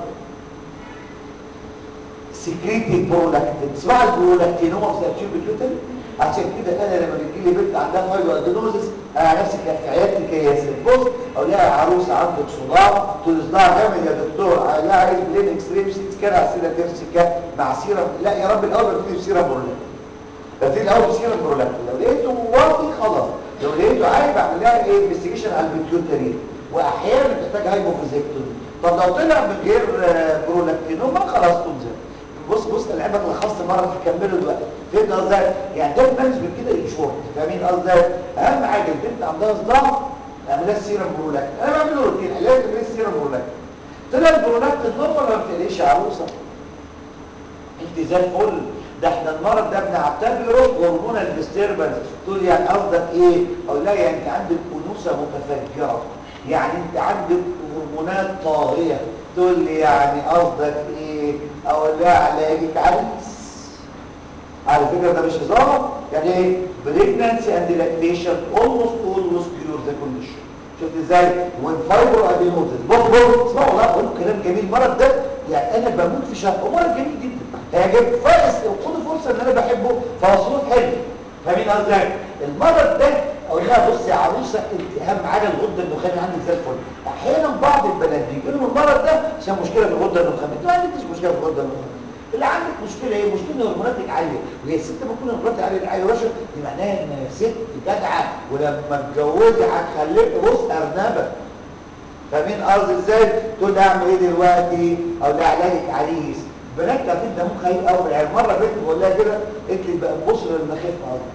سكريتي برولاكتين اسمها البرولاكتينوما في سيرتيوب بيتيوتري عشان كده انا لما بتجي لي بنت عندها هايبر ادينوزس انا نفسي كان في عيادتي كياسر بص اقول لها يا عروسه عندك صداع تقول لي صداع جامد يا دكتور لا عايز بلين اكس راي سيت سكان على سيره ترسكه مع سيره لا يا رب الاول بتدي سيره برولاكتين ببتدي الاول بسيره برولاكتين لو لقيته واطي خلاص لو لقيته عايز اعمل لها ايه انفستيجيشن على البيتيوتري واحيانا بتحتاج هايبوفيزيكتومي طب لو طلع من غير برولاكتينوما خلاص تنزل بص بص العبك لخصت مره هكمله دلوقتي فهمت قصدي يعني ده المانجمنت كده شورت فاهمين قصدي اهم حاجه البنت عندها صداع اعمل لها سيرم برولاكت انا بعمله روتين علاج اعمل سيرم برولاكت طلع البرولاكت النورمال ما بتقلقش يا عروسه انت زي الفل ده احنا المرض ده بنعتبره هرمونال ديستربنس تقول يعني قصدك ايه اقول لها يعني انت عندك انوثه متفجره يعني انت عندك هرمونات طاغيه تقول لي يعني قصدك ايه اقول لها علاجك عريس على فكره ده مش هزار يعني ايه بريجنانسي اند لاكتيشن اولموست اولموست كيور ذا كونديشن شفت ازاي والفايبر ادينوزس بص بص اسمعوا لا بقول كلام جميل المرض ده يعني انا بموت في شهر هو مرض جميل جدا هيعجبك فايس خدوا فرصه ان انا بحبه فمصروف حلو فاهمين قصدي المرض ده اقول لها بص يا عروسه انت اهم حاجه الغده النخاميه عندك زي الفل احيانا بعض البنات بيجي لهم المرض ده عشان مشكله في الغده النخاميه انت ما عندكش مشكله في الغده النخاميه اللي عندك مشكله ايه مشكله هرموناتك عاليه وهي الست ما تكون هرموناتها عاليه عاليه رشا دي معناها ان ست جدعه ولما اتجوزي هتخليك بص ارنبه فاهمين قصدي ازاي تقول لي اعمل ايه دلوقتي او ده علاجك عريس بنات كانت ده مخ خايف قوي يعني مره بنت بقول لها كده قالت لي بقى بص للمخيف قصدي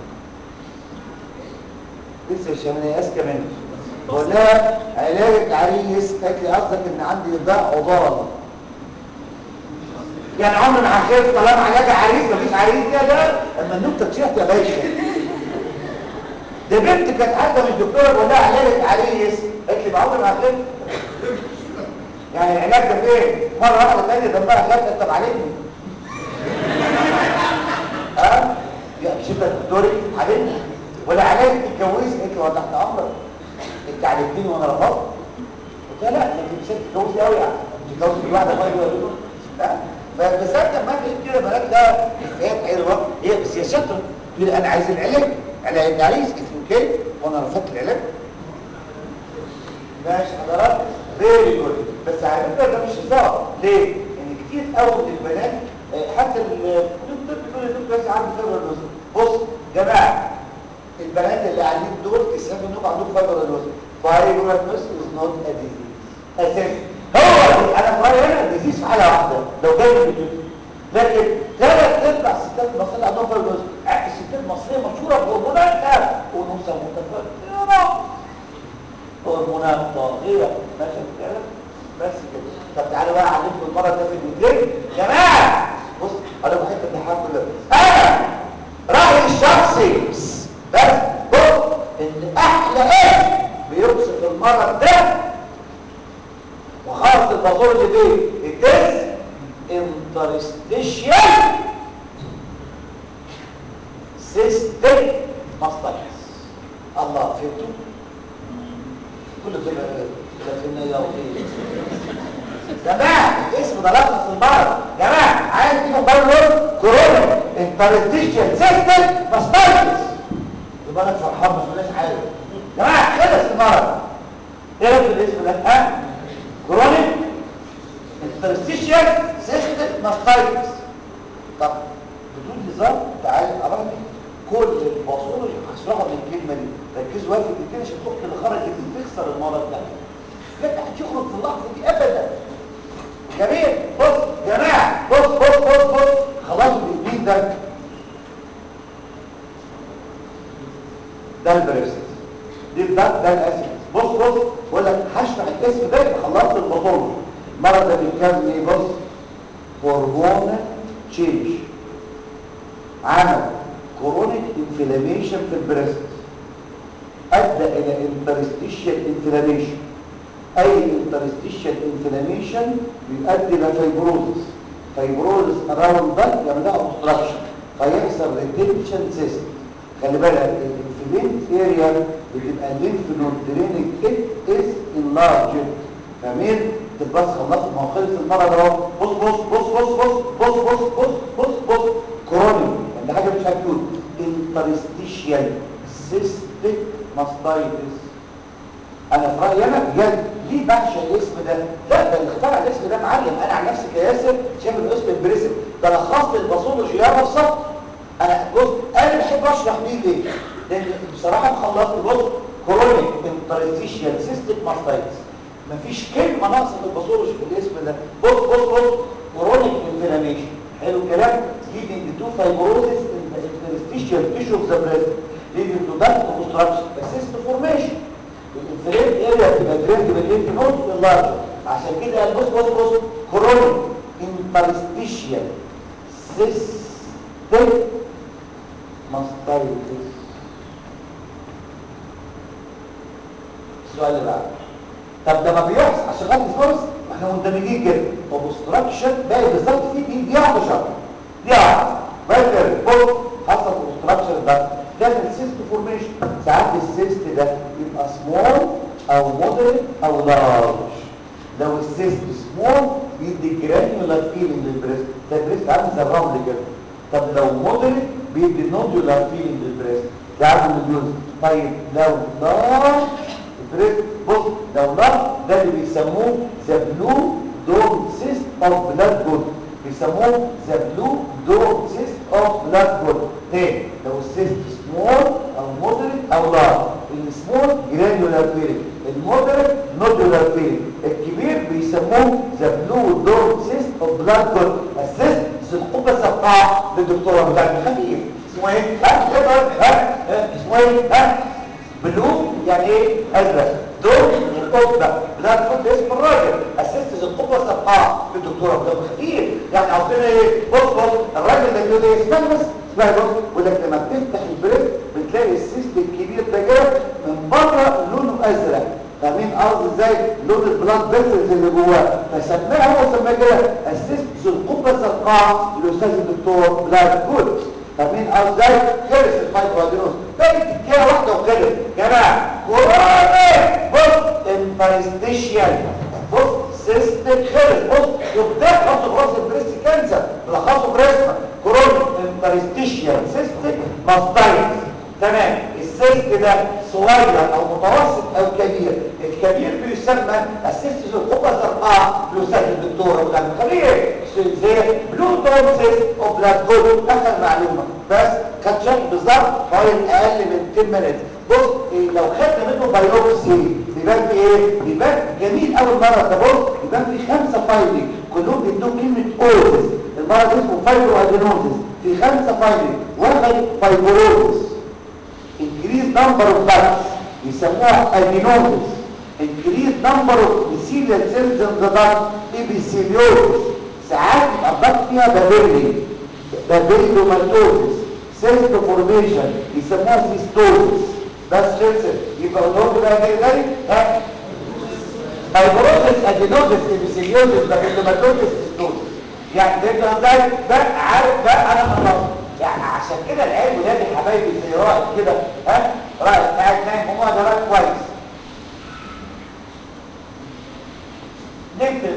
لسه الشمالية اذكى منه بقول لها علاجك عريس قالت لي قصدك ان عندي ده عضال يعني عمري ما هخاف طالما علاج عريس مفيش عريس ده ده اما النكته تشيح يا باشا ده بنت كانت قاعده مش دكتوره بقول لها علاجك عريس قالت لي عمري ما هخاف يعني العلاج ده فين مره واحده ثانيه دمها خفت طب علمني ها يا مش انت دكتوري علمني ولا علاج تتجوزي قالت لي هو تحت امرك انت علمتني وانا رفضت قلت لها لا انت مش هتتجوزي قوي يعني تتجوزي واحده طيب ولا بدون ها فبسبب ما لقيت كده بنات ده افيهات حلوه هي بس هي شاطره تقول انا عايز العلاج علاج عريس قلت له اوكي وانا رفضت العلاج ماشي حضرتك فيري جود بس على فكره ده مش هزار ليه؟ ان كتير قوي من البنات حتى الدكتور بيقول الدكتور بس عنده فايبر لوز بص جماعه البنات اللي قاعدين دول كسبوا انهم عندهم فايبر لوز فايبر لوز از نوت ا ديزيز اساسي هو انا في رايي هنا ديزيز في حاله واحده لو جاي من الفيديو لكن ثلاث ارباع الستات المصريه عندهم فايبر لوز الستات المصريه مشهوره بهرموناتها ونفسها متفجره هرمونات طاغيه ماشي الكلام المره ده في الميتين جماعه بص انا بحب الامتحان كله انا رايي الشخصي بس بص ان احلى اسم بيوصف المرض ده وخاص الباثولوجي دي التس انترستيشيال سيستم ماستايتس الله فهمتوا كله كده كده فهمنا يا وكيل جماعه الاسم ده لخص المرض جماعه عايز تيجي موبايل كورونا انترستيشيال سيستم ماستايتس يبقى انا فرحان ما سمعناش حاجه جماعه خلص المرض ايه رايك في الاسم ده ها كرونيك انترستيشيال سيستم ماستايتس طب بدون هزار تعالى قرأت كل الباثولوجي هشرحها من الكلمه دي ركزوا بقى في الدكتور عشان تروح اللي خرج اللي تخسر المرض ده لا حد يخرج في اللحظه دي ابدا جميل بص يا جماعه بص بص بص بص خلاص الاسبين ده ده البريست دي ده ده الاسيد بص بص بقول لك هشرح الاسم ده يبقى خلصت الباثولوجي المرض ده بيتكلم ايه بص هرمون تشينج عمل كورونيك انفلاميشن في البريست ادى الى انترستيشيال انفلاميشن اي انترستيشيال انفلاميشن بيؤدي الى فيبروزس فيبروزس اراوند ده يعمل لها اوبستراكشن فيحصل ريتنشن سيستم خلي بالك الانفلاميت اريا بتبقى الليمف نود درينج ات از انلارجد فاهمين تبقى خلصت ما خلص المره ده اهو بص بص بص بص بص بص بص بص بص بص كرونيك ده حاجه مش اكيوت انترستيشيال سيستيك ماستايتس انا في رايي انا بجد ليه بعشق الاسم ده لا ده اللي اخترع الاسم ده معلم انا عن نفسي كياسر شايف الاسم البريسم ده لخصت الباثولوجي يا بسط انا بص انا بحب اشرح ليه ليه لان بصراحه خلصت بص كرونيك انترستيشيال سيستيك ماستايتس مفيش كلمه ناقصه في الباثولوجي في الاسم ده بص بص بص كرونيك انفلاميشن حلو الكلام leading to fibrosis in the interstitial tissue of the breast leading to duct obstruction cyst formation الانفلام اريا بتبقى جريند بالليمف نود واللارج عشان كده قال بص بص بص كرونيك انترستيشيال سيستيك ماستايتس السؤال اللي بعده طب ده ما بيحصل عشان خاطر فرص احنا مندمجين كده اوبستراكشن باقي بالظبط في دي دي واحده شرط دي واحده فاكر بص حصل اوبستراكشن ده ده السيست فورميشن ساعات السيست ده يبقى سمول او مودريت او لارج لو السيست سمول بيدي جرانيولار فيلينج للبريست ده البريست عامل زي الرمل كده طب لو مودريت بيدي نودولار فيلينج للبريست ده عامل الجزء طيب لو لارج البريست بص لو لارج ده اللي بيسموه ذا بلو دوم سيست اوف بلاد جود بيسموه ذا بلو دوم سيست اوف بلاد جود تاني لو السيست سمول او مودريت او لارج السمول جرانيولار فيلينج المودريت نودولار فيلينج الكبير بيسموه ذا بلو دوم سيست اوف بلاد جود السيست ذي القبه الزرقاء للدكتوره بتاعتي خفيف اسمه ايه؟ ها؟ ها؟ ها؟ اسمه ايه؟ ها؟ بلو يعني ايه؟ ازرق دول القبه بلاد فوت اسم الراجل اسست القبه الزرقاء للدكتوره بتاعتي خفيف يعني عاوزين ايه؟ بص بص الراجل ده بيقول ايه؟ اسمعني بس اسمعني بص يقول لك لما بتفتح البريد بتلاقي السيست الكبير ده كده من بره لونه ازرق فاهمين قصدي ازاي لون البلاد فيسلز اللي جواه فسماها هو سماه كده السيست ذو القبه الزرقاء الاستاذ الدكتور بلاد جود فاهمين قصدي ازاي خلص الفايبرادينوز باقي تكيه واحده وخلص يا جماعه كورونا بص انترستيشيال بص سيستم خلص بص يبدا خلاص براس البريست كانسر ملخصه برسمه كورونا انترستيشيال سيستم ماستايتس تمام السيست ده صغير او متوسط او كبير الكبير بيسمى السيست ذو القبه الزرقاء بيسمى الدكتور او خليه زي بلو دوم سيست او بلاد جود اخر معلومه بس خد شكل بالظبط فايل اقل من 10 مينت بص إيه لو خدنا منه بايوبسي بيبان في ايه بيبان جميل قوي المرض ده بص بيبان في خمسه فايلنج كلهم بيدوا كلمه اوزس المرض اسمه فايبرو ادينوزس في خمسه فايلنج واحد فايبروزس increase number of ducts يسموها adenosis increase number of epithelial cells in the duct epitheliosis ساعات الضغط فيها بابيلي بابيلوماتوزس سيست فورميشن يسموها سيستوزس بس خلصت يبقى قولهم بقى كده تاني ها فايبروزس ادينوزس ابيسيليوزس بابيلوماتوزس سيستوزس يعني ده انت ازاي ده عارف ده انا خلصت يعني عشان كده العيال ولادي حبايبي زي رائد كده ها رائد قاعد نايم هو ده رائد كويس نكتب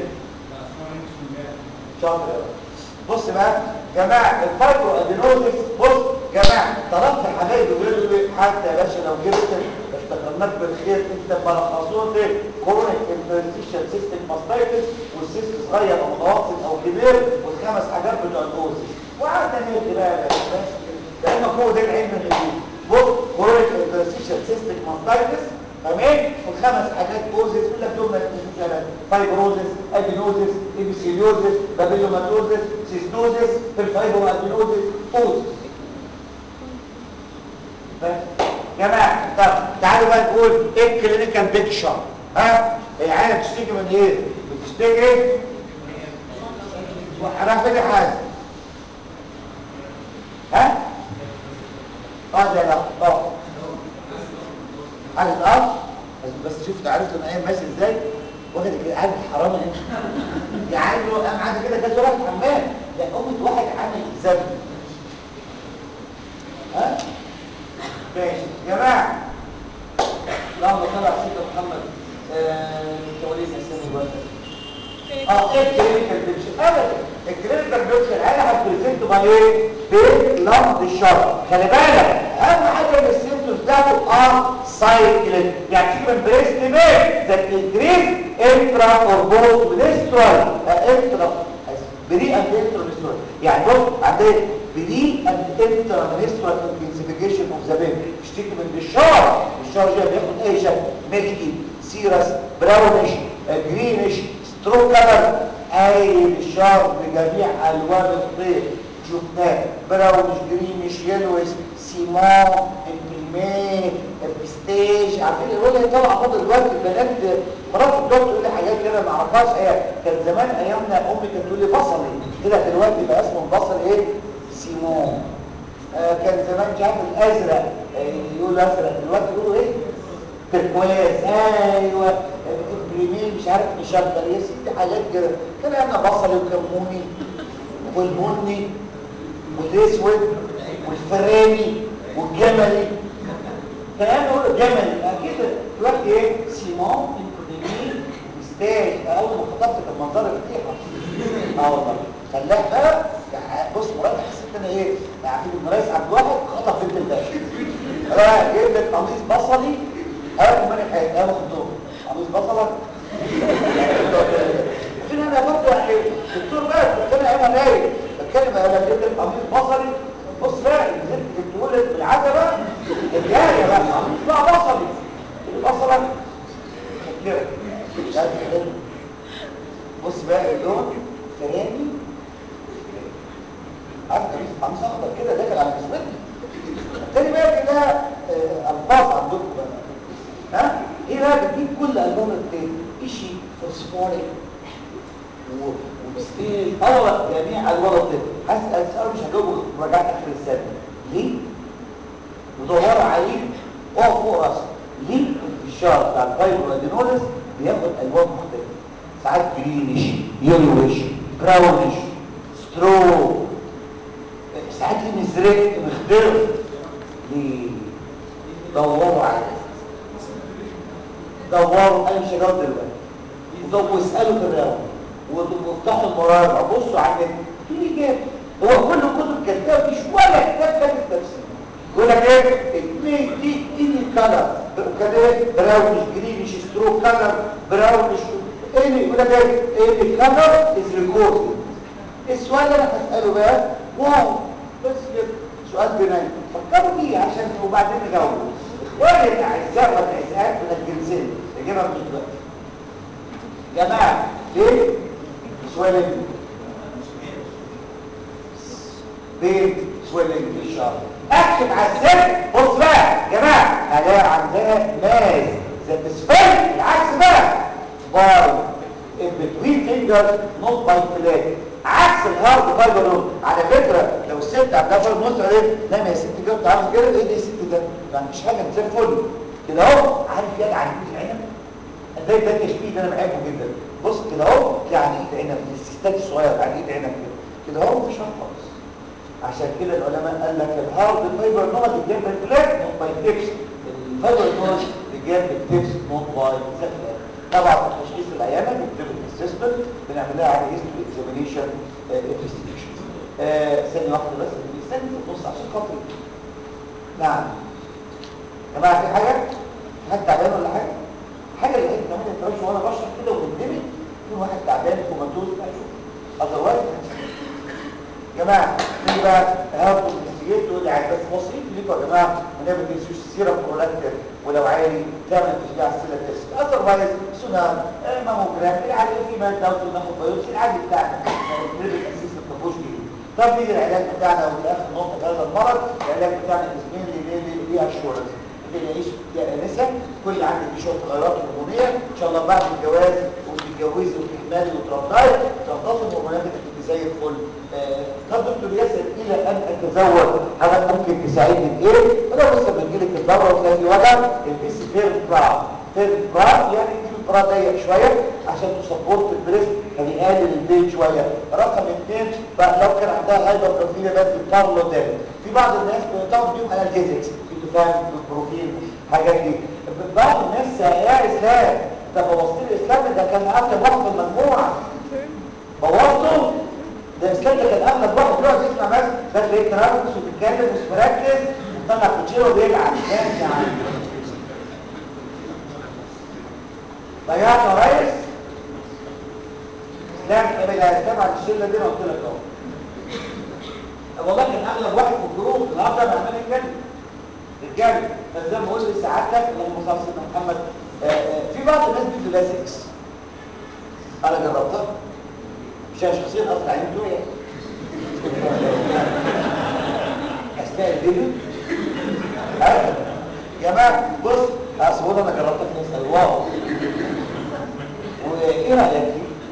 شاطر يا رب. بص بقى جماعه الفايبرو ادينوزس بص جماعه طلبت حبايبي بيقولوا لي حتى يا باشا لو جبت افتكرناك بالخير انت ملخصون دي كورونيك انترستيشن سيستم ماستايتس والسيست صغير او متوسط او كبير والخمس حاجات بتوع الاوزس وقعدنا نهدي بقى يا باشا بس كده لان هو ده العلم الجديد بص كورونيك انترستيشن سيستم ماستايتس تمام والخمس حاجات اوزس يقول لك دول مثلا فايبروزس ادينوزس ايبيثيليوزس بابيلوماتوزس سيستوزس في الفايبرو ادينوزس اوزس بس جماعه طب تعالوا بقى نقول ايه الكلينيكال بيكشر ها العيال بتشتكي من ايه بتشتكي راح فين حاجه ها اه ده لا اه حاجه الارض بس بس شفت عرفت انا ايه ماشي ازاي واخد كده عارف الحرامي هنا يعني له قام عادي كده كده راح الحمام ده امه واحد عامل ذنب ها ماشي يا جماعه اللهم صل على سيدنا محمد التواليد الاسلامي دلوقتي اه ايه الكلينيكال بيكشر ابدا الكلينيكال بيكشر انا هبريزنت باي ايه بلمض الشر خلي بالك اهم حاجه من السيمتومز بتاعته اه سايكلين يعني تيجي من بريست ميل ذات انكريز انترا اور بوست منسترال انترا بري اند انترا منسترال يعني بص عندنا بري اند انترا منسترال انتنسيفيكيشن اوف ذا بيبي تشتكي من الشعر الشعر ده بياخد اي شكل ميلكي سيرس براونش جرينش سترو كلر اي الشعر بجميع الوان الطير شفناه براونش جرينش يلوش سيمون البريمي البستيج عارفين الولد اللي طالع موضه دلوقتي البنات مرات الدكتور تقول لي حاجات كده ما اعرفهاش هي كان زمان ايامنا امي كانت تقول لي بصلي كده دلوقتي بقى اسمه البصل ايه سيمون آه كان زمان مش عارف الازرق آه يقولوا ازرق دلوقتي يقولوا ايه تركواز ايوه البريميل مش عارف مشبر يا ستي حاجات كده كان ايامنا بصلي وكموني والبني والاسود والفراني والجملي كلام يقول جملي اكيد دلوقتي ايه سيمون انكوديمين ستاج اول ما خطبت كان منظر فضيحه اه والله فلاح بقى يعني بص مراد حسيت ان ايه يعني في المرايس عند واحد خطف بنت الباشا انا جايب لك قميص بصلي اول ما انا حياتي انا خطوه قميص بصلك فين انا برضه يعني الدكتور بقى كان انا نايم بتكلم انا جبت لك قميص بصلي بص بقى نزلت جبتهولك بالعتبه الجايه بقى قميص بقى بصلي البصله كده مش عارف ايه بص بقى اللون فراني عارف قميص قميص اخضر كده داخل على جسمتي التاني بقى كده آه، الفاظ عندكم بقى ها ايه بقى بتجيب كل الوان التاني اشي فوسفوري وبستيل اه جميع الوان التاني هسأل سؤال مش هجاوبه مراجعة اخر السنة ليه؟ ودوروا عليه اقف فوق راسك ليه الشعر بتاع الفايبر ادينولس بياخد الوان مختلفة ساعات جرينش يلوش براونش سترو ساعات ليه مزرق مخضر ليه دوروا عليه دوروا انا مش هجاوب دلوقتي ودوروا واسالوا في الراوي وافتحوا المراجع بصوا على النت في اجابه هو كل كتب كتاب مش ولا كتاب كاتب تفسير يقول لك ايه دي دي اني كلر كان ايه براونش جرينش سترو كلر براونش اني يقول لك ايه اني كلر از ريكوردد السؤال اللي انا هساله بقى واو بس كده سؤال بناء فكروا فيه عشان وبعدين نجاوبه اخواني الاعزاء والاعزاءات من الجنسين اجيبها من دلوقتي جماعه ليه سويلنج بيت سويلنج في الشهر اكتب على السر بص بقى يا جماعه الاقي عندها ماز ذات سفل العكس بقى باي in between fingers not by flat عكس الهارد فايبر نوت على فكره لو الست عندها فايبر نوت عليه نعم يا ست كده بتعمل كده ايه ده يا ست ده ما عنديش حاجه زي الفل كده اهو عارف يد عن ايد العنب هتلاقي ده التشبيه ده انا بحبه جدا بص كده اهو يعني ايد عنب الستات الصغيره عن ايد عنب كده كده اهو مفيش حاجه خالص عشان كده العلماء قال لك الهارد فايبر نوت بيجيب الفلات نوت باي تيبس الفايبر نوت بيجيب التيبس نوت باي زفلات طبعا تشخيص العيانه بنكتب الاسسمنت بنعملها على هيستوري اكزامينيشن انفستيجيشن ثانيه واحده بس استنى في النص عشان خاطري نعم يا جماعه في حاجه حد تعبان ولا حاجه حاجه اللي هي كمان الفراش وانا بشرح كده وبندمج يكون واحد تعبان كوماتوز اشوف اذروايز يا جماعه نيجي بقى هاخد الانفستيجيت تقول لي عايز بس وصيت ليكم يا جماعه ما تنسوش السيرم برولاكتين ولو عالي تعمل تشجيع السيله تيست اذروايز سونار ماموجرام العادي في ماده وناخد بايوبسي العادي بتاعنا البريفيت اسيس ما فيهوش جديد طب نيجي العلاج بتاعنا ودي اخر نقطه في هذا المرض العلاج بتاعنا اسمين ليه ليه اشورنس ما تلاقيش يا انسه كل عندك دي شويه تغيرات هرمونيه ان شاء الله بعد الجواز وتتجوزي وتحملي وترضعي ترضعي الهرمونات تبقى زي الفل طب دكتور ياسر الى ان اتزوج حضرتك ممكن تساعدني بايه ولو لسه بتجيلك الدوره وتلاقي وجع البيس فير برا فير برا يعني دي البرا ضيق شويه عشان تسبورت البريست فبيقلل البيت شويه رقم اثنين بقى لو كان عندها هايبر بروفيل بس البارلو ده في بعض الناس بتاخد بيهم انالجيزكس بتفهم بالبروفيل حاجات دي بعض الناس يا اسلام ده بوظت الاسلام ده كان اكتر واحد في المجموعه بوظته ده اسلام ده كان اغلب واحد بيقعد يسمع بس بس لقيت تنفس وبيتكلم ومش مركز وطلع كوتشينه وبيلعب كان يعني ضيعت يا ريس اسلام ابعد يا اسلام عن الشله دي انا قلت لك اهو والله كان اغلب واحد في الجروب النهارده انا عمال اتكلم رجاله بس زي ما قلت سعادتك اللهم صل على سيدنا محمد آآ آآ في بعض الناس بيدوا لازكس انا جربتها مش انا شخصيا اصلا عينته اثناء الفيديو يا جماعه بص اصل انا جربتها في ناس الله وايه رايك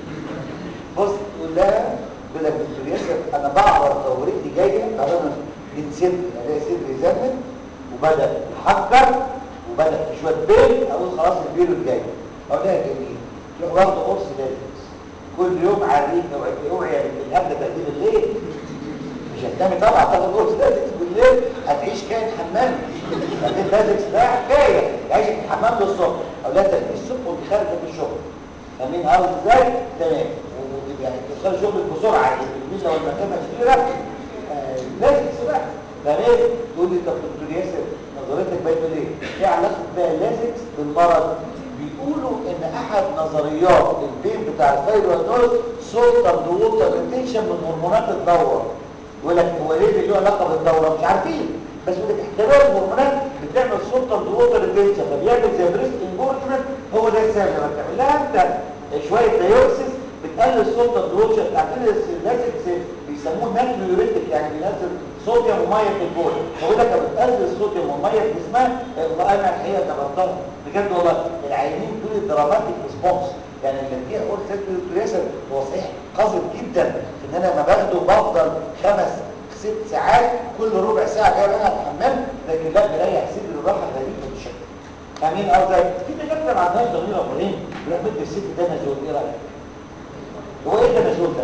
بص تقول لها يقول لك دكتور ياسر انا بعرف لو رجلي جايه انا من صدري الاقي صدري زمن وبدا يحكر وبدا في شويه بين اقول خلاص البيرو جاي اقول لها جميل تروح واخده قرص لازكس كل يوم عريك او اوعي الهبده تقديم الليل مش هتنامي طبعا تاخد قرص لازكس بالليل هتعيش كائن حمام بعدين لازكس ده حكايه يعيش في الحمام للصبح اقول لها تاخديه الصبح وانت خارجه في الشغل فاهمين قصدي ازاي؟ تمام يعني توصل شغلك بسرعه يعني لو المكانه كبيره آه لازم تسرع فاهم تقول لي طب دكتور ياسر نظريتك بقت ليه ايه علاقه بقى اللازكس بالمرض بيقولوا ان احد نظريات البين بتاع الفايبرونوز سلطه ووتر ريتنشن من هرمونات الدوره يقول لك هو ليه له علاقه بالدوره مش عارفين بس يقول لك احتمال الهرمونات بتعمل سلطه ووتر ريتنشن فبيعمل زي بريست انجورجمنت هو ده السبب لما بتعمل لها انت شويه دايورسيس بتقلل السلطه الدروتشر بتاعت اللازكس بيسموه ناتريوريتك يعني بينزل صوديوم وميه في البول بقول لك بتقلل الصوديوم والميه في جسمها والله انا الحقيقه جربتها بجد والله العيانين دول الدراماتيك ريسبونس يعني اللي فيها قلت دكتور ياسر هو صحيح قذر جدا في ان انا لما باخده بفضل خمس ست ساعات كل ربع ساعه جاي بقى الحمام لكن لا بيريح صدري راحه غريبه بالشكل امين قصدك في دكاتره ما عندهاش ضمير ابراهيم يروح مد الست ده نزول ايه رايك؟ هو ايه ده نزول ده؟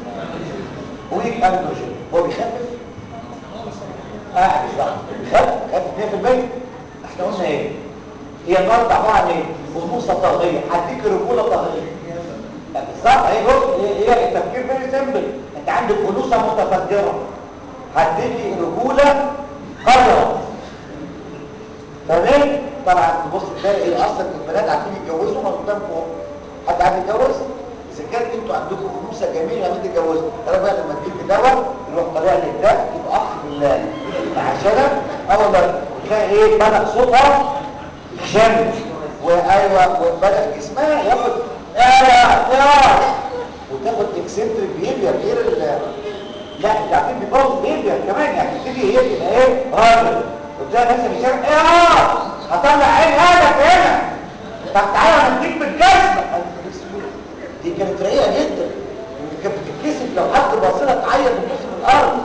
ويك اندروجين هو بيخفف؟ اه بالظبط بيخفف خفف 100% احنا قلنا ايه؟ هي النهارده عباره عن ايه؟ انوثه طاغيه هديك رجوله طاغيه بالظبط اهي بص هي التفكير فيري سيمبل انت عندك انوثه متفجره هديكي رجوله قذره تمام؟ طبعا تبص تلاقي ايه اصلا البنات عارفين يتجوزوا ما قدامكم حد عارف يتجوز؟ اذا كان انتوا عندكم انوثه جميله ما تتجوزوا ترى بقى لما تجيب دواء يروح طالع لك ده يبقى اخ بالله عشان اه والله تلاقي ايه بدا صوتها شم وايوه وبدا جسمها ياخد اه وتاخد اكسنتريك بيهيفير غير ال لا انت عارفين بيبوظ بيهيفير كمان يعني تبتدي هي تبقى ايه راجل وتلاقي نفسك مش عارف ايه اه هطلع عين هذا هنا طب تعالى نديك بالجزمه دي كانت رقيقه جدا كانت بتتكسف لو حد بصلها تعيط بتكسف الارض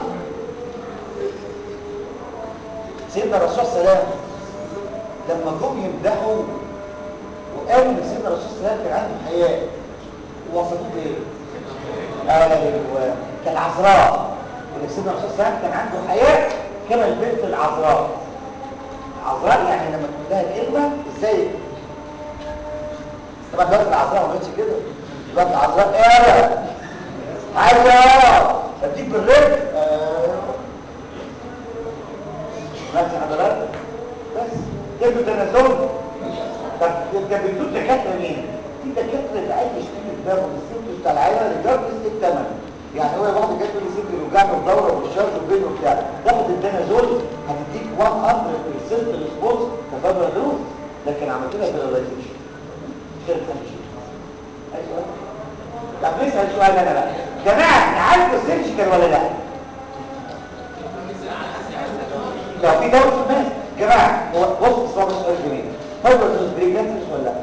سيدنا الرسول صلى الله عليه وسلم لما جم يمدحوا وقالوا ان سيدنا الرسول صلى الله عليه وسلم كان عنده حياء ووصفوه بايه؟ ايوه كان عذراء ان سيدنا الرسول صلى الله عليه وسلم كان عنده حياء كما البنت العذراء العذراء يعني لما تقول لها كلمه ازاي طبعا دلوقتي العذراء ما بقتش كده دلوقتي العذراء ايه يا عايزه يا اديك بالرجل نفس حضرتك بس تبدو تنازل طب انت بتدوس دكاتره مين؟ في دكاتره اللي عايز يشتري دماغه بالست بتاع العيله رجال بس الثمن يعني هو واحد جاي يقول لي صدري بيوجعني والدوره والشرط وبين وبتاع تاخد الدنازول هتديك 100% ريسبونس كفابرا دوز لكن عملت لها بيراليزيشن خير خمسين اي سؤال؟ طب نسال سؤال انا بقى جماعه نعالجوا السيرجيكال ولا لا؟ لو في دورة في الناس جماعة هو بص صعب السؤال جميل فايبروز بريكانسرز ولا لا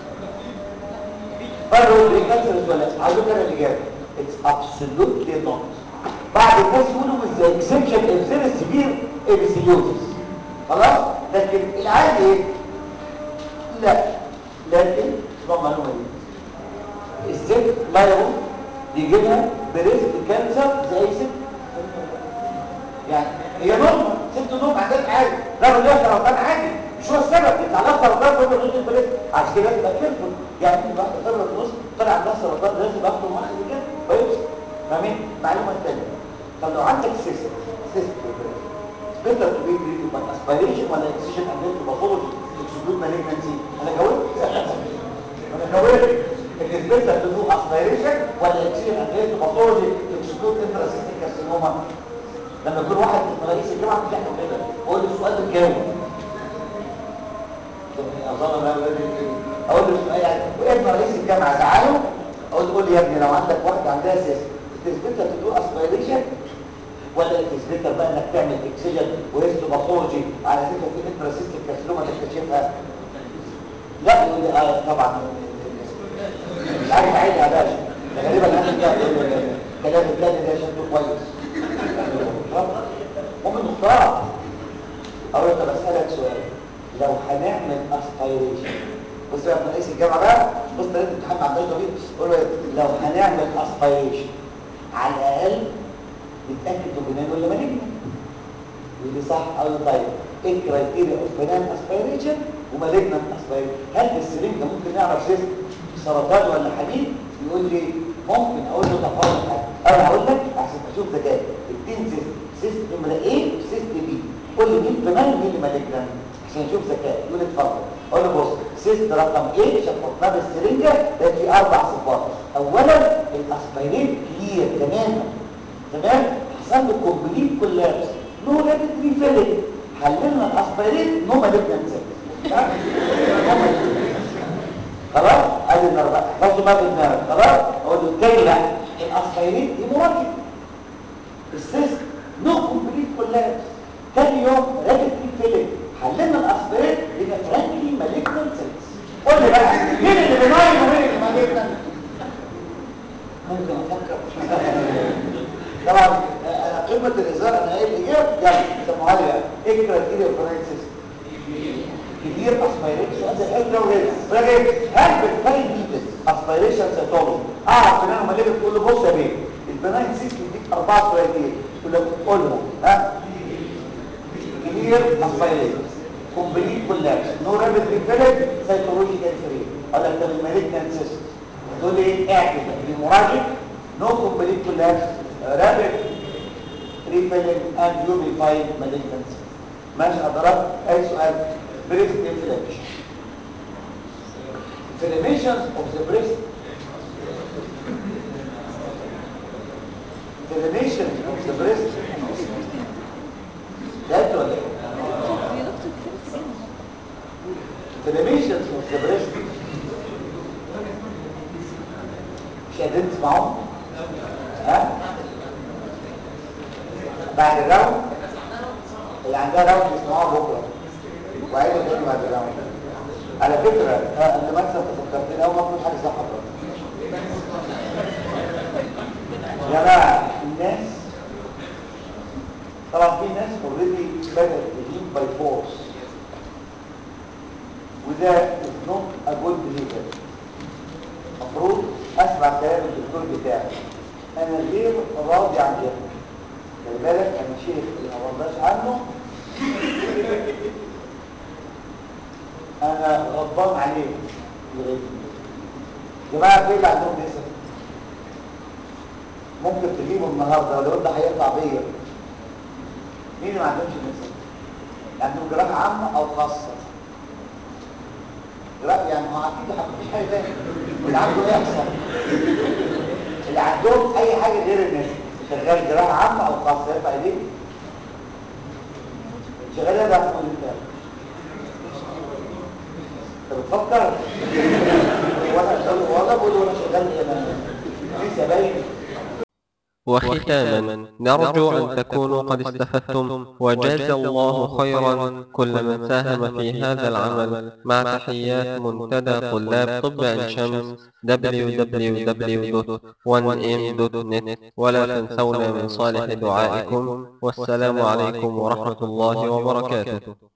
فايبروز بريكانسرز ولا لا عايزوك انا الاجابه اتس ابسولوتلي نوت بعض الناس يقولوا with the exception of very severe episiosis خلاص لكن العادي ايه لا لكن اسمعوا المعلومه دي الست لايرو بيجي لها بريسك كانسر زي ست يعني هي نوم ست نوم عندها عادي رغم ليها سرطان عادي مش هو السبب يطلع لها سرطان فوق النص البريد عشان كده تبقى كيرفل يعني في واحده سبب نص طلع عندها سرطان لازم اخده معاها كده كويس فاهمين المعلومه الثانيه طب لو عندك سيست سيست بيتر تو بي تريتد باي اسبيريشن ولا اكسجين اند باثولوجي اكسكلود مالجنسي انا جاوبت انا جاوبت الاسبيتر تو دو اسبيريشن ولا اكسجين اند باثولوجي اكسكلود انتراسيستيك كارسينوما لما يكون واحد من رئيس الجامعه بتحكي كده اقول له السؤال بتجاوب اظن ما اقول له السؤال يعني وابن رئيس الجامعه زعله اقول له قول لي يا ابني لو عندك واحده عندها سيس تثبتها تدور اسبيريشن ولا تثبتها بقى انك تعمل اكسجين وهيستوباثولوجي على اساس في انتراسيستيك كارسينوما تكتشفها لا يقول لي اه طبعا مش عارف اعيدها يا باشا ده غالبا انا الكلام الثاني ده شكله كويس ممكن نختار او انت بسألك سؤال لو هنعمل اسبيريشن بص بقى من رئيس الجامعه بقى بص طريقه الامتحان ما عندهاش ضمير قول له لو هنعمل اسبيريشن على الاقل نتاكد انه بنان ولا مالجنا يقول لي صح اقول له طيب ايه الكرايتيريا اوف بنان اسبيريشن ومالجنا اسبيريشن هل في السرير ده ممكن نعرف سيست سرطان ولا حديد يقول لي ممكن اقول له طب هقول لك حاجه انا هقول لك عشان تشوف ذكائي التين سيست سيست نمره ايه وسيست بي قول لي مين بنان ومين مالجنا عشان نشوف ذكائي يقول لي اتفضل اقول له بص سيست رقم ايه عشان حطناه بالسرنجه ده في اربع صفات اولا الاسبيرين كلير تماما تمام حصل له كومبليت كولابس نو رابيد ريفيلنج حللنا الاسبيرين نو مالجنا خلاص ادي الاربعه احفظوا بقى في دماغك خلاص اقول له التاني لا الاسبيرين هيموراجيك السيست نو كومبليت كولابس تاني يوم رابيد ريفيلنج حللنا الاسبيرين يبقى فرانكلي مالجنا سيلز قول لي بقى مين اللي بنايم ومين اللي مالجنا ممكن افكر طبعا انا قمه الهزار انا قايل الاجابه يلا سموها لي بقى ايه الكرايتيريا فرانسيس كبير اسبيريشن سؤال زي كده ولاد راجل هل بالفاين نيدز اسبيريشن سيتولوجي اعرف ان انا لما اجي تقول له بص يا بيه البناين سيستم يديك اربعه كرايتيريا تقول له قول له ها كبير اسبيريشن كومبليت كولابس نو رابيد ريفيلنج سيتولوجيكال فري اقول لك ده المالجنان سيستم تقول لي ايه اعكس المراجع نو كومبليت كولابس رابيد ريفيلنج اند يوبيفايد مالجنانسي ماشي حضرتك اي سؤال بريست انفلاميشن inflammation of the breast inflammation of the breast ده ولا ايه inflammation of the breast مش قادرين تسمعوا ها بعد الراوند اللي عندها راوند يسمعوها بكره وعيدوا تاني بعد الراوند على فكره قبل ما انسى انت فكرتني اول ما اقول حاجه صح برضه جماعة الناس طبعا في ناس اوريدي بدأت تجيب باي فورس وده is not a good behavior المفروض اسمع كلام الدكتور بتاعي انا غير راضي عن كده خلي بالك انا شيخ اللي ما برضاش عنه انا غضبان عليه لغاية دلوقتي. جماعه في اللي عندهم نسب ممكن تجيبه النهارده ولو ده هيطلع بيا مين اللي ما عندهمش نسب عندهم جراحه عامه او خاصه لا يعني هو اكيد مفيش حاجه تاني اللي عنده يحصل اللي عندهم اي حاجه غير الناس شغال جراحه عامه او خاصه يرفع ايديه شغال ايه بقى تقول انت انت بتفكر وانا شغال ولا بقول وانا شغال انا في زباين وختاما نرجو أن تكونوا قد استفدتم وجاز الله خيرا كل من ساهم في هذا العمل مع تحيات منتدى طلاب طب عين شمس www.1m.net ولا تنسونا من صالح دعائكم والسلام عليكم ورحمة الله وبركاته